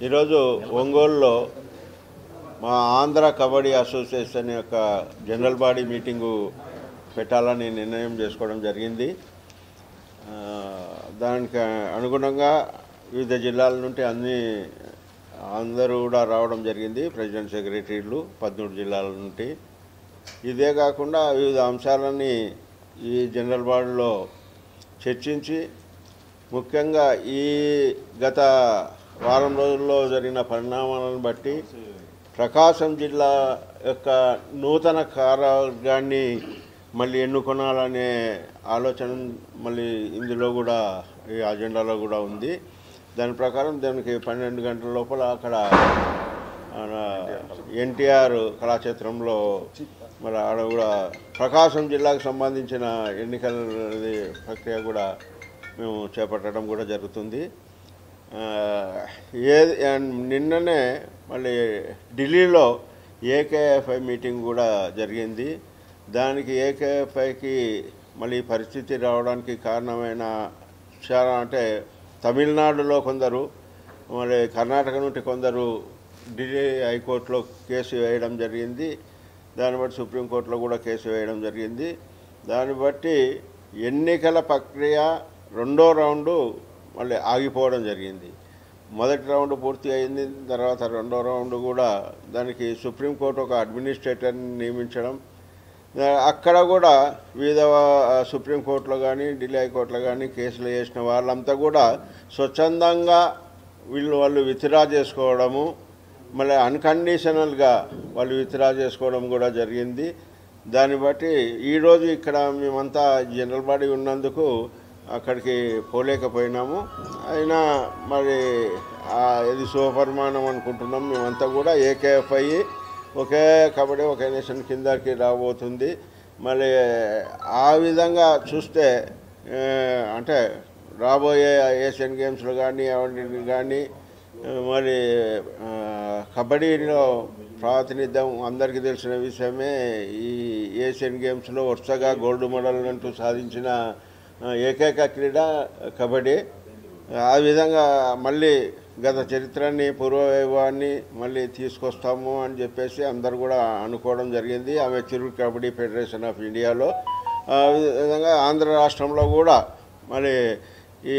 ఈరోజు ఒంగోలులో మా ఆంధ్ర కబడ్డీ అసోసియేషన్ యొక్క జనరల్ బాడీ మీటింగు పెట్టాలని నిర్ణయం చేసుకోవడం జరిగింది ఆ, దానికి అనుగుణంగా వివిధ జిల్లాల నుండి అన్ని అందరూ కూడా రావడం జరిగింది ప్రెసిడెంట్ సెక్రటరీలు పద్మూడు జిల్లాల నుండి ఇదే కాకుండా వివిధ అంశాలని ఈ జనరల్ బాడీలో చర్చించి ముఖ్యంగా ఈ గత వారం రోజుల్లో జరిగిన పరిణామాలను బట్టి ప్రకాశం జిల్లా యొక్క నూతన కార్యవర్గాన్ని మళ్ళీ ఎన్నుకొనాలనే ఆలోచన మళ్ళీ ఇందులో కూడా ఈ అజెండాలో కూడా ఉంది దాని ప్రకారం దానికి పన్నెండు గంటల లోపల అక్కడ ఎన్టీఆర్ కళాక్షేత్రంలో మరి ఆడ కూడా ప్రకాశం జిల్లాకు సంబంధించిన ఎన్నికల ప్రక్రియ కూడా మేము చేపట్టడం కూడా జరుగుతుంది ఆ, ఏ అండ్ నిన్ననే మళ్ళీ ఢిల్లీలో ఏకేఎఫ్ఐ మీటింగ్ కూడా జరిగింది దానికి ఏకేఎఫ్ఐకి మళ్ళీ ఈ పరిస్థితి రావడానికి కారణమైన చాలా అంటే తమిళనాడులో కొందరు మరి కర్ణాటక నుండి కొందరు ఢిల్లీ హైకోర్టులో కేసు వేయడం జరిగింది దాన్ని బట్టి సుప్రీంకోర్టులో కూడా కేసు వేయడం జరిగింది దాన్ని బట్టి ఎన్నికల ప్రక్రియ రెండో రౌండు మళ్ళీ ఆగిపోవడం జరిగింది మొదటి రౌండ్ పూర్తి అయింది తర్వాత రెండో రౌండ్ కూడా దానికి సుప్రీంకోర్టు ఒక అడ్మినిస్ట్రేటర్ని నియమించడం దా- అక్కడ కూడా వివిధ వా- సుప్రీంకోర్టులో కానీ ఢిల్లీ హైకోర్టులో కానీ కేసులు వేసిన వాళ్ళంతా కూడా స్వచ్ఛందంగా వీళ్ళు వాళ్ళు విత్డ్రా చేసుకోవడము మళ్ళీ అన్కండిషనల్గా వాళ్ళు విత్డ్రా చేసుకోవడం కూడా జరిగింది దాన్ని బట్టి ఈరోజు ఇక్కడ మేమంతా జనరల్ బాడీ ఉన్నందుకు అక్కడికి పోలేకపోయినాము అయినా మరి ఆ, ఇది శుభపరిమాణం అనుకుంటున్నాం మేమంతా కూడా ఏకేఎఫ్ అయ్యి ఒకే కబడ్డీ ఒకే నేషన్ కిందకి రాబోతుంది మళ్ళీ ఆ విధంగా చూస్తే ఏ, అంటే రాబోయే ఏషియన్ గేమ్స్లో కానీ అవన్నీ కానీ మరి ఆ, కబడ్డీలో ప్రాతినిధ్యం అందరికీ తెలిసిన విషయమే ఈ ఏషియన్ గేమ్స్లో వరుసగా గోల్డ్ మెడల్ అంటూ సాధించిన ఆ, ఏకైక క్రీడ కబడ్డీ ఆ విధంగా మళ్ళీ గత చరిత్రని పూర్వవైభవాన్ని మళ్ళీ తీసుకొస్తాము అని చెప్పేసి అందరు కూడా అనుకోవడం జరిగింది ఆమె చిరు కబడ్డీ ఫెడరేషన్ ఆఫ్ ఇండియాలో ఆ విధంగా ఆంధ్ర రాష్ట్రంలో కూడా మరి ఈ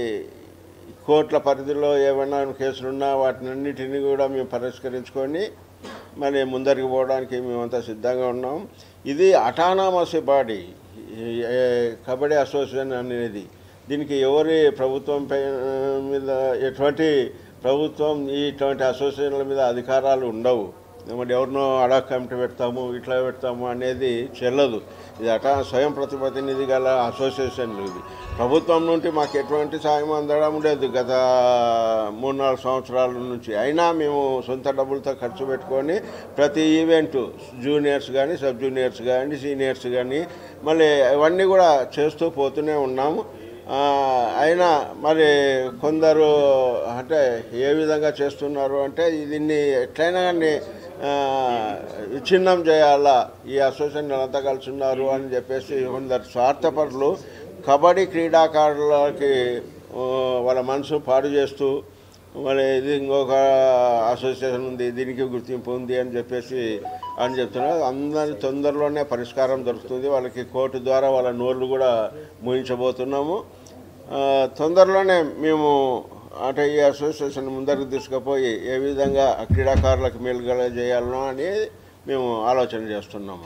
కోర్టుల పరిధిలో ఏమైనా కేసులున్నా వాటిని అన్నిటిని కూడా మేము పరిష్కరించుకొని మరి ముందరికి పోవడానికి మేమంతా సిద్ధంగా ఉన్నాం ఇది అటానమస్ బాడీ ఈ, ఏ, కబడ్డీ అసోసియేషన్ అనేది దీనికి ఎవరి ప్రభుత్వం పై మీద ఎటువంటి ప్రభుత్వం ఇటువంటి అసోసియేషన్ల మీద అధికారాలు ఉండవు మరి ఎవరినో అడా కమిటీ పెడతాము ఇట్లా పెడతాము అనేది చెల్లదు ఇది అటా స్వయం ప్రతిప్రతినిధి గల అసోసియేషన్లు ఇది ప్రభుత్వం నుండి మాకు ఎటువంటి సాయం అందడం లేదు గత మూడు నాలుగు సంవత్సరాల నుంచి అయినా మేము సొంత డబ్బులతో ఖర్చు పెట్టుకొని ప్రతి ఈవెంట్ జూనియర్స్ కానీ సబ్ జూనియర్స్ కానీ సీనియర్స్ కానీ మళ్ళీ ఇవన్నీ కూడా చేస్తూ పోతూనే ఉన్నాము ఆ, అయినా మరి కొందరు అంటే ఏ విధంగా చేస్తున్నారు అంటే దీన్ని ఎట్లయినా కానీ ఆ, విచ్ఛిన్నం చేయాలా ఈ అసోసియేషన్ అంతా కలిసి ఉన్నారు అని చెప్పేసి కొందరు స్వార్థపరులు కబడ్డీ క్రీడాకారులకి ఆ, వాళ్ళ మనసు పాడు చేస్తూ మరి ఇది ఇంకొక అసోసియేషన్ ఉంది దీనికి గుర్తింపు ఉంది అని చెప్పేసి అని చెప్తున్నారు అందరి తొందరలోనే పరిష్కారం దొరుకుతుంది వాళ్ళకి కోర్టు ద్వారా వాళ్ళ నోళ్ళు కూడా ముగించబోతున్నాము ఆ, తొందరలోనే మేము అంటే ఈ అసోసియేషన్ ముందరికి తీసుకుపోయి ఏ విధంగా క్రీడాకారులకు మేలుగల చేయాలనో అని మేము ఆలోచన చేస్తున్నాము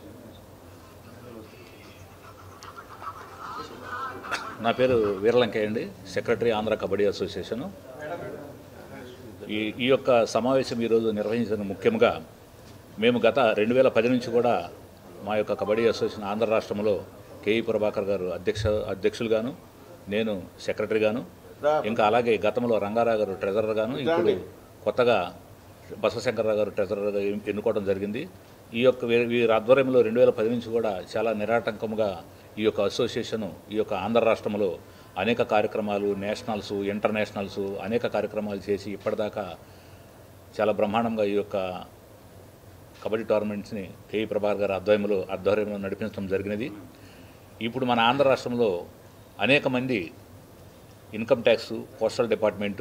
నా పేరు వీరలంకయ్య అండి సెక్రటరీ ఆంధ్ర కబడ్డీ అసోసియేషను ఈ ఈ యొక్క సమావేశం ఈరోజు నిర్వహించిన ముఖ్యంగా మేము గత రెండు వేల పది నుంచి కూడా మా యొక్క కబడ్డీ అసోసియేషన్ ఆంధ్ర రాష్ట్రంలో కేఈ ప్రభాకర్ గారు అధ్యక్ష అధ్యక్షులుగాను నేను సెక్రటరీగాను ఇంకా అలాగే గతంలో రంగారావు గారు ట్రెజరర్గాను ఇప్పుడు కొత్తగా బసవశంకర్రావు గారు ట్రెజరర్గా ఎన్- ఎన్నుకోవడం జరిగింది ఈ యొక్క వీ- వీరి ఆధ్వర్యంలో రెండు వేల పది నుంచి కూడా చాలా నిరాటంకంగా ఈ యొక్క అసోసియేషను ఈ యొక్క ఆంధ్ర రాష్ట్రంలో అనేక కార్యక్రమాలు నేషనల్స్ ఇంటర్నేషనల్స్ అనేక కార్యక్రమాలు చేసి ఇప్పటిదాకా చాలా బ్రహ్మాండంగా ఈ యొక్క కబడ్డీ టోర్నమెంట్స్ని కేఈ ప్రభాకర్ గారి ఆధ్వర్యంలో ఆధ్వర్యంలో నడిపించడం జరిగినది ఇప్పుడు మన ఆంధ్ర రాష్ట్రంలో అనేక మంది income tax postal department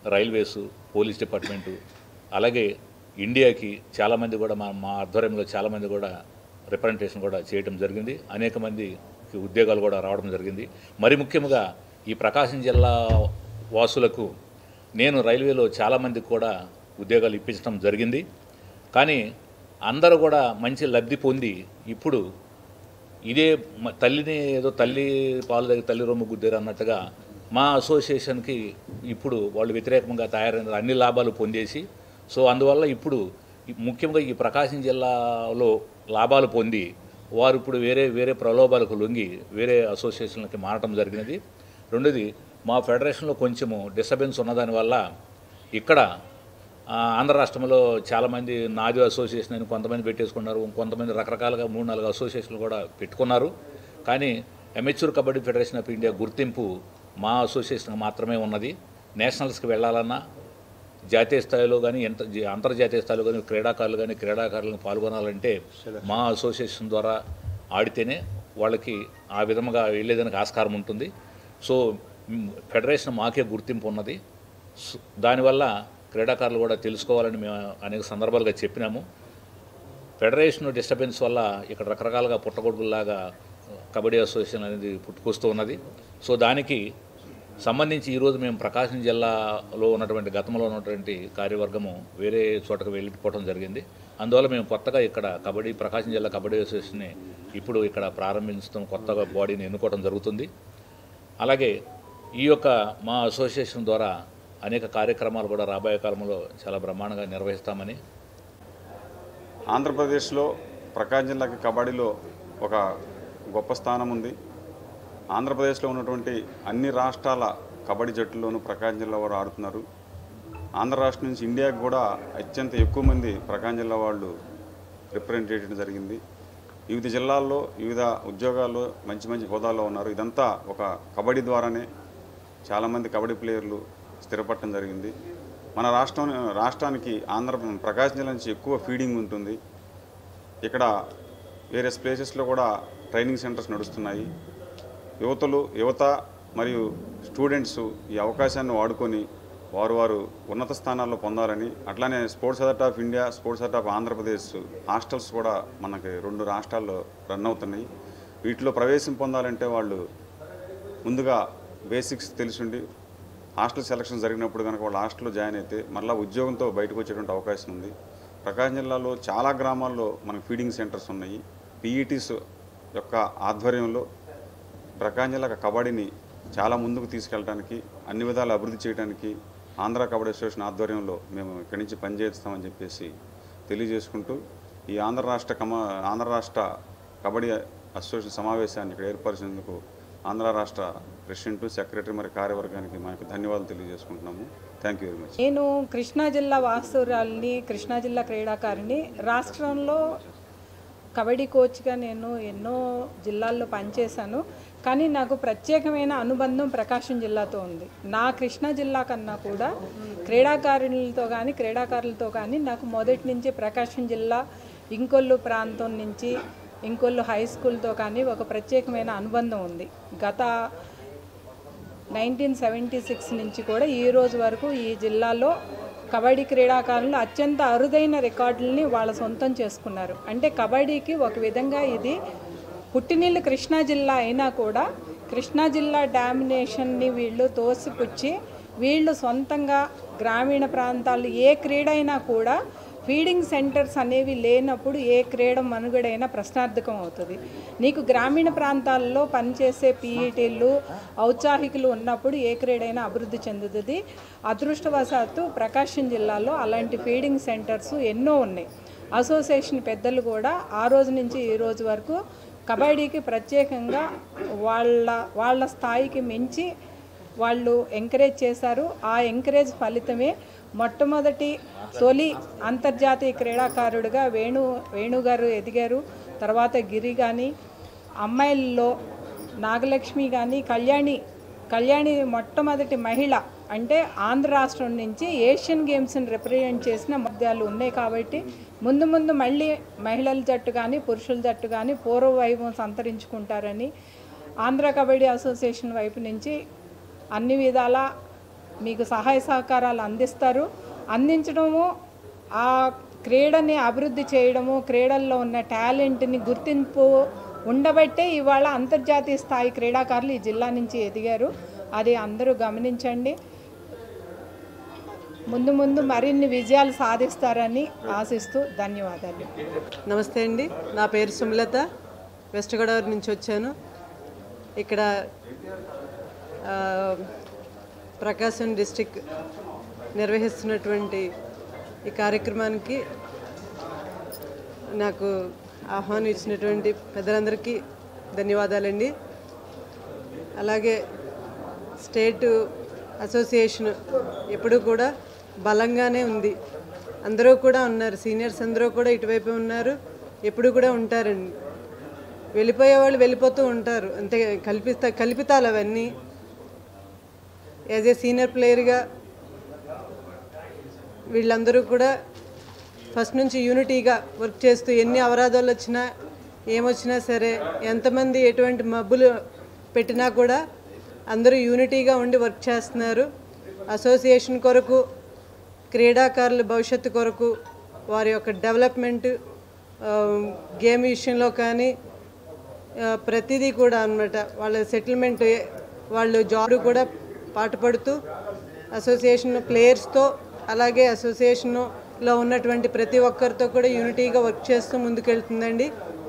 railways police department అలాగే ఇండియాకి చాలామంది కూడా మా మా ఆధ్వర్యంలో చాలామంది కూడా రిప్రజెంటేషన్ కూడా చేయడం జరిగింది అనేక మందికి ఉద్యోగాలు కూడా రావడం జరిగింది మరి ముఖ్యంగా ఈ ప్రకాశం జిల్లా వాసులకు నేను రైల్వేలో చాలామందికి కూడా ఉద్యోగాలు ఇప్పించడం జరిగింది కానీ అందరూ కూడా మంచి లబ్ధి పొంది ఇప్పుడు ఇదే మ- తల్లిని ఏదో తల్లి పాలు దగ్గర తల్లి రొమ్ము గుద్దారు అన్నట్టుగా మా అసోసియేషన్కి ఇప్పుడు వాళ్ళు వ్యతిరేకంగా తయారైన అన్ని లాభాలు పొందేసి సో అందువల్ల ఇప్పుడు ఈ- ముఖ్యంగా ఈ ప్రకాశం జిల్లాలో లాభాలు పొంది వారు ఇప్పుడు వేరే వేరే ప్రలోభాలకు లొంగి వేరే అసోసియేషన్లకి మారటం జరిగినది రెండోది మా ఫెడరేషన్లో కొంచెము డిస్టర్బెన్స్ ఉన్నదానివల్ల ఇక్కడ ఆ, ఆంధ్ర రాష్ట్రంలో చాలామంది నాది అసోసియేషన్ అని కొంతమంది పెట్టేసుకున్నారు కొంతమంది రకరకాలుగా మూడు నాలుగు అసోసియేషన్లు కూడా పెట్టుకున్నారు కానీ amateur kabaddi federation of India గుర్తింపు మా అసోసియేషన్ మాత్రమే ఉన్నది నేషనల్స్కి వెళ్ళాలన్నా జాతీయ స్థాయిలో కానీ ఎంత జ- అంతర్జాతీయ స్థాయిలో కానీ క్రీడాకారులు కానీ క్రీడాకారులను పాల్గొనాలంటే మా అసోసియేషన్ ద్వారా ఆడితేనే వాళ్ళకి ఆ విధముగా వెళ్ళేదానికి ఆస్కారం ఉంటుంది సో మ్, ఫెడరేషన్ మాకే గుర్తింపు ఉన్నది సో దానివల్ల క్రీడాకారులు కూడా తెలుసుకోవాలని మేము అనేక సందర్భాలుగా చెప్పినాము ఫెడరేషన్ డిస్టర్బెన్స్ వల్ల ఇక్కడ రకరకాలుగా పుట్టగొడుగుల్లాగా కబడ్డీ అసోసియేషన్ అనేది పుట్టుకొస్తూ ఉన్నది సో దానికి సంబంధించి ఈరోజు మేము ప్రకాశం జిల్లాలో ఉన్నటువంటి గతంలో ఉన్నటువంటి కార్యవర్గము వేరే చోటకు వెళ్ళిపోవడం జరిగింది అందువల్ల మేము కొత్తగా ఇక్కడ కబడ్డీ ప్రకాశం జిల్లా కబడ్డీ అసోసియేషన్ని ఇప్పుడు ఇక్కడ ప్రారంభించడం కొత్తగా బాడీని ఎన్నుకోవడం జరుగుతుంది అలాగే ఈ యొక్క మా అసోసియేషన్ ద్వారా అనేక కార్యక్రమాలు కూడా రాబోయే కాలంలో చాలా బ్రహ్మాండంగా నిర్వహిస్తామని ఆంధ్రప్రదేశ్లో ప్రకాశం జిల్లాకి కబడ్డీలో ఒక గొప్ప స్థానం ఉంది ఆంధ్రప్రదేశ్లో ఉన్నటువంటి అన్ని రాష్ట్రాల కబడ్డీ జట్టుల్లోనూ ప్రకాశం జిల్లా వారు ఆడుతున్నారు ఆంధ్ర రాష్ట్రం నుంచి ఇండియాకి కూడా అత్యంత ఎక్కువ మంది ప్రకాశం జిల్లా వాళ్ళు రిప్రజెంట్ చేయడం జరిగింది వివిధ జిల్లాల్లో వివిధ ఉద్యోగాల్లో మంచి మంచి హోదాల్లో ఉన్నారు ఇదంతా ఒక కబడ్డీ ద్వారానే చాలామంది కబడ్డీ ప్లేయర్లు స్థిరపడటం జరిగింది మన రాష్ట్రం రాష్ట్రానికి ఆంధ్ర ప్రకాశం జిల్లా నుంచి ఎక్కువ ఫీడింగ్ ఉంటుంది ఇక్కడ వేరియస్ ప్లేసెస్లో కూడా ట్రైనింగ్ సెంటర్స్ నడుస్తున్నాయి యువతలు యువత మరియు స్టూడెంట్స్ ఈ అవకాశాన్ని వాడుకొని వారు వారు ఉన్నత స్థానాల్లో పొందాలని అట్లానే sports authority of India sports authority of Andhra Pradesh hostels కూడా మనకి రెండు రాష్ట్రాల్లో రన్ అవుతున్నాయి వీటిలో ప్రవేశం పొందాలంటే వాళ్ళు ముందుగా బేసిక్స్ తెలిసిండి హాస్టల్ సెలక్షన్ జరిగినప్పుడు కనుక వాళ్ళు హాస్టల్లో జాయిన్ అయితే మళ్ళీ ఉద్యోగంతో బయటకు వచ్చేటువంటి అవకాశం ఉంది ప్రకాశం జిల్లాలో చాలా గ్రామాల్లో మనకు ఫీడింగ్ సెంటర్స్ ఉన్నాయి పీఈటీస్ యొక్క ఆధ్వర్యంలో ప్రకాశం జిల్లా కబడ్డీని చాలా ముందుకు తీసుకెళ్ళడానికి అన్ని విధాలు అభివృద్ధి చేయడానికి ఆంధ్ర కబడ్డీ అసోసియేషన్ ఆధ్వర్యంలో మేము ఇక్కడి నుంచి పనిచేస్తామని చెప్పేసి తెలియజేసుకుంటూ ఈ ఆంధ్ర రాష్ట్ర కమ ఆంధ్ర రాష్ట్ర కబడ్డీ అసోసియేషన్ సమావేశాన్ని ఇక్కడ ఏర్పరిచినందుకు ఆంధ్ర రాష్ట్ర ప్రెసిడెంట్ సెక్రటరీ మరి కార్యవర్గానికి మా యొక్క ధన్యవాదాలు తెలియజేసుకుంటున్నాము థ్యాంక్ యూ వెరీ మచ్ నేను కృష్ణా జిల్లా వాస్తురాల్ని కృష్ణా జిల్లా క్రీడాకారిని రాష్ట్రంలో కబడ్డీ కోచ్గా నేను ఎన్నో జిల్లాల్లో పనిచేశాను కానీ నాకు ప్రత్యేకమైన అనుబంధం ప్రకాశం జిల్లాతో ఉంది నా కృష్ణా జిల్లా కన్నా కూడా క్రీడాకారులతో కానీ క్రీడాకారులతో కానీ నాకు మొదటి నుంచి ప్రకాశం జిల్లా ఇంకొల్లు ప్రాంతం నుంచి ఇంకొల్లు హై స్కూల్తో కానీ ఒక ప్రత్యేకమైన అనుబంధం ఉంది గత నైన్టీన్ సెవెంటీ సిక్స్ నుంచి కూడా ఈ రోజు వరకు ఈ జిల్లాలో కబడ్డీ క్రీడాకారులు అత్యంత అరుదైన రికార్డుల్ని వాళ్ళ సొంతం చేసుకున్నారు అంటే కబడ్డీకి ఒక విధంగా ఇది పుట్టినీళ్ళు కృష్ణా జిల్లా అయినా కూడా కృష్ణా జిల్లా డామినేషన్ని వీళ్ళు తోసిపుచ్చి వీళ్ళు సొంతంగా గ్రామీణ ప్రాంతాల్లో ఏ క్రీడ అయినా కూడా ఫీడింగ్ సెంటర్స్ అనేవి లేనప్పుడు ఏ క్రీడ మనుగడైనా ప్రశ్నార్థకం అవుతుంది నీకు గ్రామీణ ప్రాంతాల్లో పనిచేసే పీఈటీలు ఔత్సాహికులు ఉన్నప్పుడు ఏ క్రీడైనా అభివృద్ధి చెందుతుంది అదృష్టవశాత్తు ప్రకాశం జిల్లాలో అలాంటి ఫీడింగ్ సెంటర్స్ ఎన్నో ఉన్నాయి అసోసియేషన్ పెద్దలు కూడా ఆ రోజు నుంచి ఈ రోజు వరకు కబడ్డీకి ప్రత్యేకంగా వాళ్ళ వాళ్ళ స్థాయికి మించి వాళ్ళు ఎంకరేజ్ చేశారు ఆ ఎంకరేజ్ ఫలితమే మొట్టమొదటి తొలి అంతర్జాతీయ క్రీడాకారుడిగా వేణు వేణు గారు ఎదిగారు తర్వాత గిరి కానీ అమ్మాయిల్లో నాగలక్ష్మి కానీ కళ్యాణి కళ్యాణి మొట్టమొదటి మహిళ అంటే ఆంధ్ర రాష్ట్రం నుంచి ఏషియన్ గేమ్స్ని రిప్రజెంట్ చేసిన మధ్యాలు ఉన్నాయి కాబట్టి ముందు ముందు మళ్ళీ మహిళల జట్టు కానీ పురుషుల జట్టు కానీ పూర్వ వైభవం సంతరించుకుంటారని ఆంధ్ర కబడ్డీ అసోసియేషన్ వైపు నుంచి అన్ని విధాల మీకు సహాయ సహకారాలు అందిస్తారు అందించడము ఆ క్రీడని అభివృద్ధి చేయడము క్రీడల్లో ఉన్న టాలెంట్ని గుర్తింపు ఉండబట్టే ఇవాళ అంతర్జాతీయ స్థాయి క్రీడాకారులు ఈ జిల్లా నుంచి ఎదిగారు అది అందరూ గమనించండి ముందు ముందు మరిన్ని విజయాలు సాధిస్తారని ఆశిస్తూ ధన్యవాదాలు నమస్తే అండి నా పేరు సుమలత వెస్ట్ గోదావరి నుంచి వచ్చాను ఇక్కడ ఆ, ప్రకాశం డిస్టిక్ నిర్వహిస్తున్నటువంటి ఈ కార్యక్రమానికి నాకు ఆహ్వానం ఇచ్చినటువంటి పెద్దలందరికీ ధన్యవాదాలండి అలాగే స్టేట్ అసోసియేషన్ ఎప్పుడూ కూడా బలంగానే ఉంది అందరూ కూడా ఉన్నారు సీనియర్స్ అందరూ కూడా ఇటువైపు ఉన్నారు ఎప్పుడు కూడా ఉంటారండి వెళ్ళిపోయే వాళ్ళు వెళ్ళిపోతూ ఉంటారు అంతే కల్పిత కల్పితాలు అవన్నీ యాజ్ ఏ సీనియర్ ప్లేయర్గా వీళ్ళందరూ కూడా ఫస్ట్ నుంచి యూనిటీగా వర్క్ చేస్తూ ఎన్ని అవరాధాలు వచ్చినా ఏమొచ్చినా సరే ఎంతమంది ఎటువంటి మబ్బులు పెట్టినా కూడా అందరూ యూనిటీగా ఉండి వర్క్ చేస్తున్నారు అసోసియేషన్ కొరకు క్రీడాకారుల భవిష్యత్తు కొరకు వారి యొక్క డెవలప్మెంట్ గేమ్ విషయంలో కానీ ఆ, ప్రతిదీ కూడా అన్నమాట వాళ్ళ సెటిల్మెంట్ వాళ్ళు జాబ్ కూడా పాటుపడుతూ అసోసియేషన్ ప్లేయర్స్తో అలాగే అసోసియేషన్లో ఉన్నటువంటి ప్రతి ఒక్కరితో కూడా యూనిటీగా వర్క్ చేస్తూ ముందుకెళ్తుందండి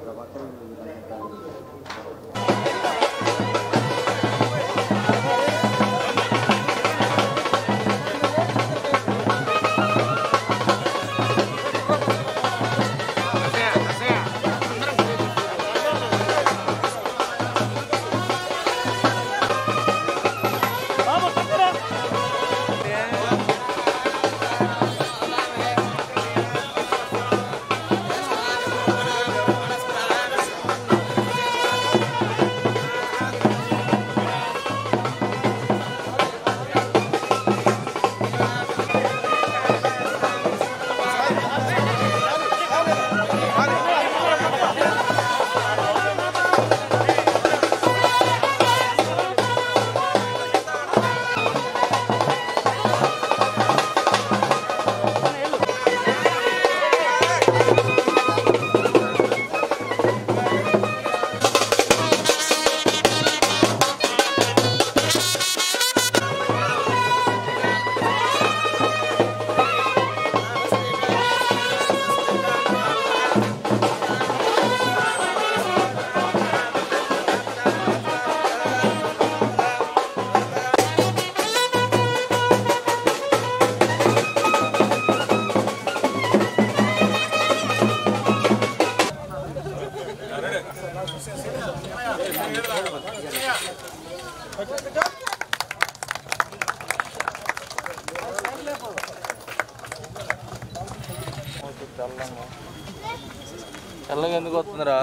తెల్లగా ఎందుకు వస్తుందిరా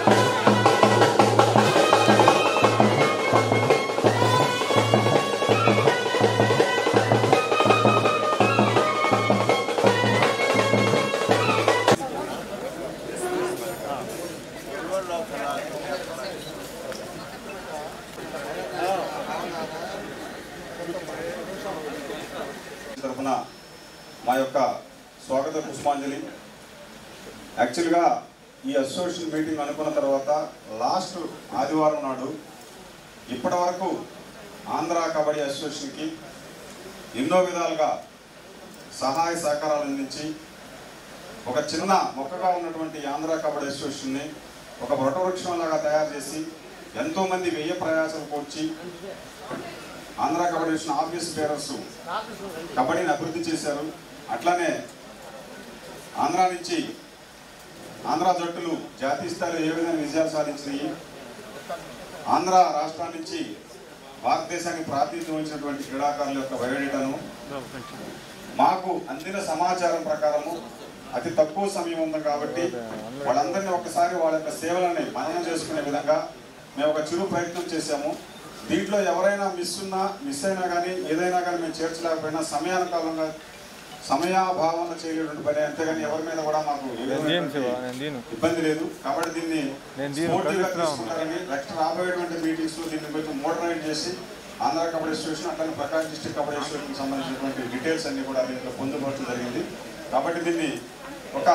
తరఫున మా యొక్క స్వాగత పుష్పాంజలి యాక్చువల్గా ఈ అసోసియేషన్ మీటింగ్ అనుకున్న తర్వాత లాస్ట్ ఆదివారం నాడు ఇప్పటి వరకు ఆంధ్ర కబడ్డీ అసోసియేషన్కి ఎన్నో విధాలుగా సహాయ సహకారాలు అందించి ఒక చిన్న మొక్కగా ఉన్నటువంటి ఆంధ్ర కబడ్డీ అసోసియేషన్ని ఒక వృక్షంలాగా తయారు చేసి ఎంతోమంది వ్యయ ప్రయాసాలు కూర్చి Andhra kabaddi association office bearers కబడ్డీని అభివృద్ధి చేశారు అట్లానే ఆంధ్ర నుంచి ఆంధ్ర జట్టులు జాతీయ స్థాయిలో ఏ విధంగా విజయాలు సాధించినాయి ఆంధ్ర రాష్ట్రం నుంచి భారతదేశానికి ప్రాతినిధ్యం వహించినటువంటి క్రీడాకారుల యొక్క బయోడేటాను మాకు అందిన సమాచారం ప్రకారము అతి తక్కువ సమయం ఉంది కాబట్టి వాళ్ళందరినీ ఒకసారి వాళ్ళ యొక్క సేవలని మననం చేసుకునే విధంగా మేము ఒక చిరు ప్రయత్నం చేశాము దీంట్లో ఎవరైనా మిస్ ఉన్నా మిస్ అయినా కానీ ఏదైనా కానీ మేము చేర్చలేకపోయినా సమయానుకాలంగా సమయాభావన చేయలేటువంటి పని అంతేగాని ఎవరి మీద కూడా మాకు ఏ విధమైనటువంటి ఇబ్బంది లేదు కాబట్టి దీన్ని స్ఫూర్తిగా తీసుకుంటారని నెక్స్ట్ రాబోయేటువంటి మీటింగ్స్ లో దీన్ని కొంచెం మోడరేట్ చేసి ఆంధ్ర కబడ్డీ అసోసియేషన్ అట్లానే ప్రకాశం డిస్ట్రిక్ట్ కబడ్డీ అసోసియేషన్కి సంబంధించినటువంటి డీటెయిల్స్ అన్ని కూడా దీంట్లో పొందుపరచడం జరిగింది కాబట్టి దీన్ని ఒక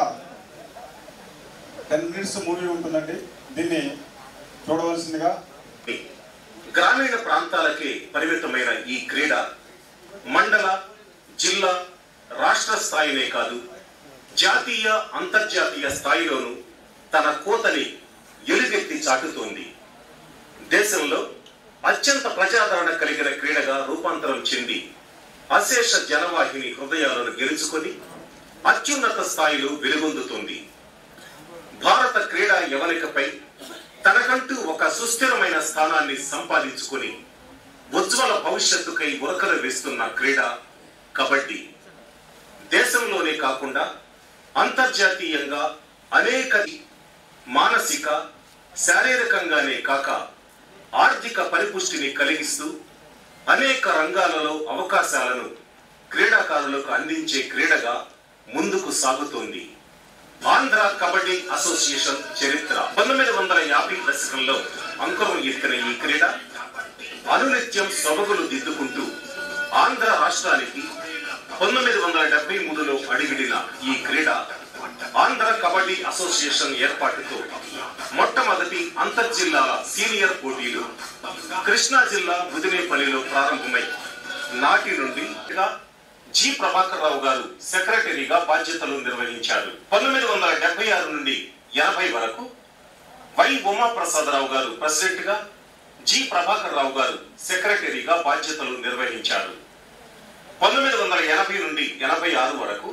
టెన్ మినిట్స్ మూవీ ఉంటుందండి దీన్ని చూడవలసిందిగా గ్రామీణ ప్రాంతాలకే పరిమితమైన ఈ క్రీడ మండల జిల్లా రాష్ట్ర స్థాయినే కాదు జాతీయ అంతర్జాతీయ స్థాయిలోనూ తన కోతని ఎలుగెత్తి చాటుతోంది దేశంలో అత్యంత ప్రజాదరణ కలిగిన క్రీడగా రూపాంతరం చెంది అశేష జనవాహిని హృదయాలను గెలుచుకొని అత్యున్నత స్థాయిలో వెలుగొందుతుంది భారత క్రీడా యవనికపై తనకంటూ ఒక సుస్థిరమైన స్థానాన్ని సంపాదించుకుని ఉజ్వల భవిష్యత్తుకై ఉరకలు వేస్తున్న క్రీడ కబడ్డీ దేశంలోనే కాకుండా అంతర్జాతీయంగా అనేక మానసిక శారీరకంగానే కాక ఆర్థిక పరిపుష్టిని కలిగిస్తూ అనేక రంగాలలో అవకాశాలను క్రీడాకారులకు అందించే క్రీడగా ముందుకు సాగుతోంది ఆంధ్ర కబడ్డీ అసోసియేషన్ చరిత్ర పంతొమ్మిది వందల యాభై దశకంలో అంకురం ఎత్తిన ఈ క్రీడ అనునిత్యం సొబగులు దిద్దుకుంటూ ఆంధ్ర రాష్ట్రానికి పంతొమ్మిది వందల డెబ్బై మూడులో అడిగిడిన ఈ క్రీడ ఆంధ్ర కబడ్డీ అసోసియేషన్ ఏర్పాటుతో మొట్టమొదటి అంతర్జిల్లాల సీనియర్ పోటీలు కృష్ణా జిల్లా ముదినేపల్లిలో ప్రారంభమై నాటి నుండి జి ప్రభాకర్ రావు గారు సెక్రటరీగా బాధ్యతలు నిర్వహించారు పంతొమ్మిది వందల డెబ్బై ఆరు నుండి ఎనభై వరకు వై ఉమాప్రసాదరావు గారు ప్రెసిడెంట్ గా జి ప్రభాకర్ రావు గారు సెక్రటరీగా బాధ్యతలు నిర్వహించారు పంతొమ్మిది వందల ఎనభై నుండి ఎనభై ఆరు వరకు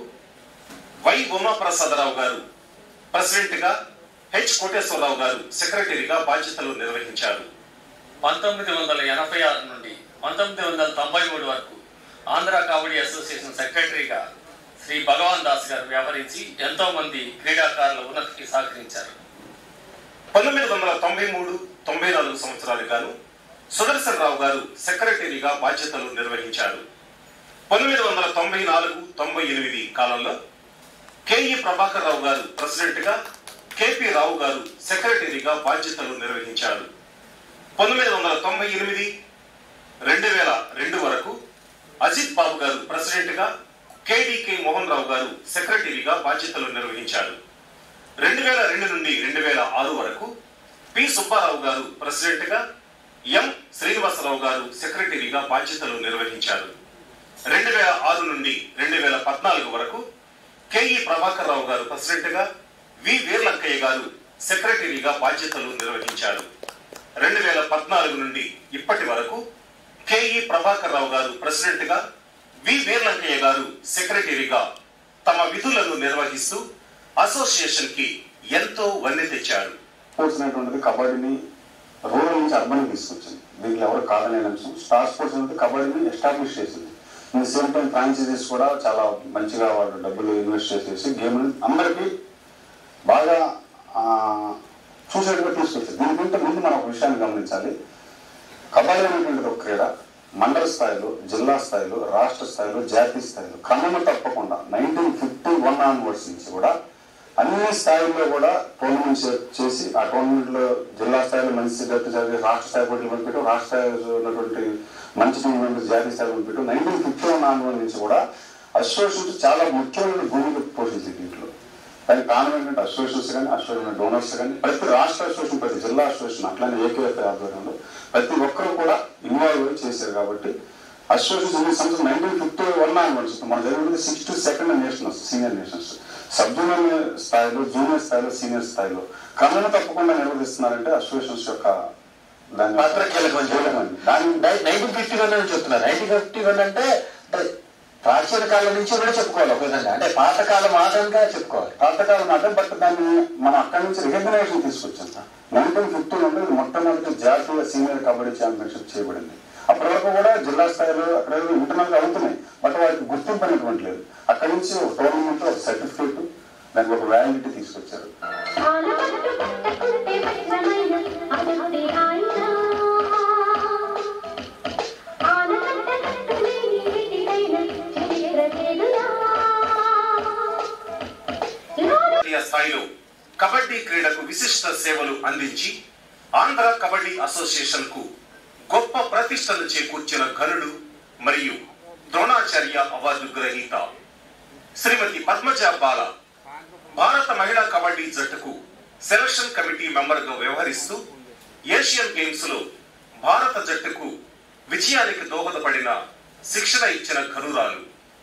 వై ఉమాప్రసాదరావు గారు ప్రెసిడెంట్ గా హెచ్ కోటేశ్వరరావు గారు సెక్రటరీగా బాధ్యతలు నిర్వహించారు పంతొమ్మిది వందల ఎనభై ఆరు నుండి పంతొమ్మిది వందల తొంభై మూడు వరకు ఆంధ్ర కబడ్డీ అసోసియేషన్ సెక్రటరీగా శ్రీ భగవాన్ దాస్ గారు వ్యవహరించి ఎంతో మంది క్రీడాకారుల ఉన్నతికి సహకరించారు పంతొమ్మిది వందల తొంభై మూడు తొంభై నాలుగు సంవత్సరాలు గాను సుదర్శన్ రావు గారు సెక్రటరీగా బాధ్యతలు నిర్వహించారు పంతొమ్మిది వందల తొంభై నాలుగు తొంభై ఎనిమిది కాలంలో కేఈ ప్రభాకర్ రావు గారు ప్రెసిడెంట్ గా కేపీ రావు గారు సెక్రటరీగా బాధ్యతలు నిర్వహించారు పంతొమ్మిది వందల తొంభై ఎనిమిది రెండు వేల రెండు వరకు అజిత్ బాబు గారు ప్రెసిడెంట్ గా కేడీకే మోహన్ రావు గారు సెక్రటరీగా బాధ్యతలు నిర్వహించారు రెండు వేల రెండు నుండి రెండు వేల ఆరు వరకు పి సుబ్బారావు గారు ప్రెసిడెంట్ గా ఎం శ్రీనివాసరావు గారు సెక్రటరీగా బాధ్యతలు నిర్వహించారు రెండు వేల ఆరు నుండి రెండు వేల పద్నాలుగు వరకు కెఈ ప్రభాకర్ రావు గారు ప్రెసిడెంట్ గా వి వీర్లంకయ్య గారు సెక్రటరీగా బాధ్యతలు నిర్వహించారు రెండు వేల పద్నాలుగు నుండి ఇప్పటి వరకు కెఈ ప్రభాకర్ రావు గారు ప్రెసిడెంట్ గా వి వీర్లంకయ్య గారు సెక్రటరీగా తమ విధులను నిర్వహిస్తూ అసోసియేషన్ కి ఎంతో వన్నె తెచ్చారు స్పోర్ట్స్ అనేటువంటిది కబడ్డీని రూరల్ నుంచి అర్బన్ తీసుకొచ్చింది దీంట్లో ఎవరు కాదనే అంశం స్టార్ స్పోర్ట్స్ అనేది కబడ్డీని ఎస్టాబ్లిష్ చేసింది ఇన్ సేమ్ టైం ఫ్రాంచైజీస్ కూడా చాలా మంచిగా వాళ్ళు డబ్బులు ఇన్వెస్ట్ చేసేసి గేమ్ అందరికీ బాగా ఆ, చూసేట్టుగా తీసుకొచ్చింది దీనికంటే ముందు మనం ఒక విషయాన్ని గమనించాలి కబడ్డీ అనేటువంటిది ఒక క్రీడ మండల స్థాయిలో జిల్లా స్థాయిలో రాష్ట్ర స్థాయిలో జాతీయ స్థాయిలో క్రమము తప్పకుండా నైన్టీన్ ఫిఫ్టీ వన్ ఆన్వర్డ్స్ నుంచి కూడా అన్ని స్థాయిల్లో కూడా టోర్నమెంట్స్ చేసి ఆ టోర్నమెంట్ లో జిల్లా స్థాయిలో మంచి జట్టు జరిగి రాష్ట్ర స్థాయి పోటీలు పంపించడం రాష్ట్ర స్థాయిలో ఉన్నటువంటి మంచి టోర్నమెంట్ జాతీయ స్థాయిలో పంపించడం నైన్టీన్ ఫిఫ్టీ వన్ ఆన్వర్డ్ నుంచి కూడా అసోసియేషన్ చాలా ముఖ్యమైన భూమిక పోషించింది దీంట్లో దానికి కారణం ఏంటంటే అసోసియేషన్స్ కానీ అసోసియేషన్ డోనర్స్ కానీ ప్రతి రాష్ట్ర అసోసియేషన్ ప్రతి జిల్లా అసోసియేషన్ అట్లానే ఏకేఎఫ్ ఆధ్వర్యంలో ప్రతి ఒక్కరు కూడా ఇన్వాల్వ్ అయ్యి చేశారు కాబట్టి అసోసియేషన్ ఈ సంవత్సరం నైన్టీన్ ఫిఫ్టీ వన్ ఆన్వర్డ్స్ మన జరిగినది sixty second nationals senior nationals sub junior స్థాయిలో జూనియర్ స్థాయిలో సీనియర్ స్థాయిలో క్రమం తప్పకుండా నిర్వహిస్తున్నారంటే అసోసియేషన్స్ యొక్క దాని పాత్ర కీలకమని కీలకమని. దాని నైన్టీన్ ఫిఫ్టీ వన్ అని చెప్తున్నారు నైన్టీన్ ఫిఫ్టీ వన్ అంటే అంటే ప్రాచీన కాలం నుంచి కూడా చెప్పుకోవాలి ఒక విధంగా అంటే పాతకాలం ఆధారంగా చెప్పుకోవాలి పాతకాలం మాట బట్ దాన్ని మనం అక్కడి నుంచి రికగ్నైజేషన్ తీసుకొచ్చాం నైన్టీన్ ఫిఫ్టీ నుండి మొట్టమొదటి జాతీయ సీనియర్ కబడ్డీ ఛాంపియన్షిప్ చేయబడింది అప్పటి వరకు కూడా జిల్లా స్థాయిలో అక్కడ ఇంటర్నల్ గా అవుతున్నాయి బట్ వాటికి గుర్తింపు అనేటువంటి లేదు అక్కడి నుంచి ఒక టోర్నమెంట్ ఒక సర్టిఫికేట్ దానికి ఒక వ్యాలిడిటీ తీసుకొచ్చారు ఆనపట్టు పట్టకుంటే వజ్రమైన అదొకటే ఆయన ఆనపట్ట కట్టులేని వెటికైన చరిత్రకేదులా జాతీయ స్థాయిలో కబడ్డీ క్రీడకు విశిష్ట సేవలు అందించి ఆంధ్ర కబడ్డీ అసోసియేషన్ కు గొప్ప ప్రతిష్టలు చేకూర్చిన ఘనుడు మరియు ద్రోణాచార్య అవార్డు గ్రహీత శ్రీమతి పద్మజ బాల భారత మహిళా కబడ్డీ జట్టుకు సెలక్షన్ కమిటీ మెంబర్గా వ్యవహరిస్తూ ఏషియన్ గేమ్స్ లో భారత జట్టుకు విజయానికి దోహదపడిన శిక్షణ ఇచ్చిన ఘనురాలు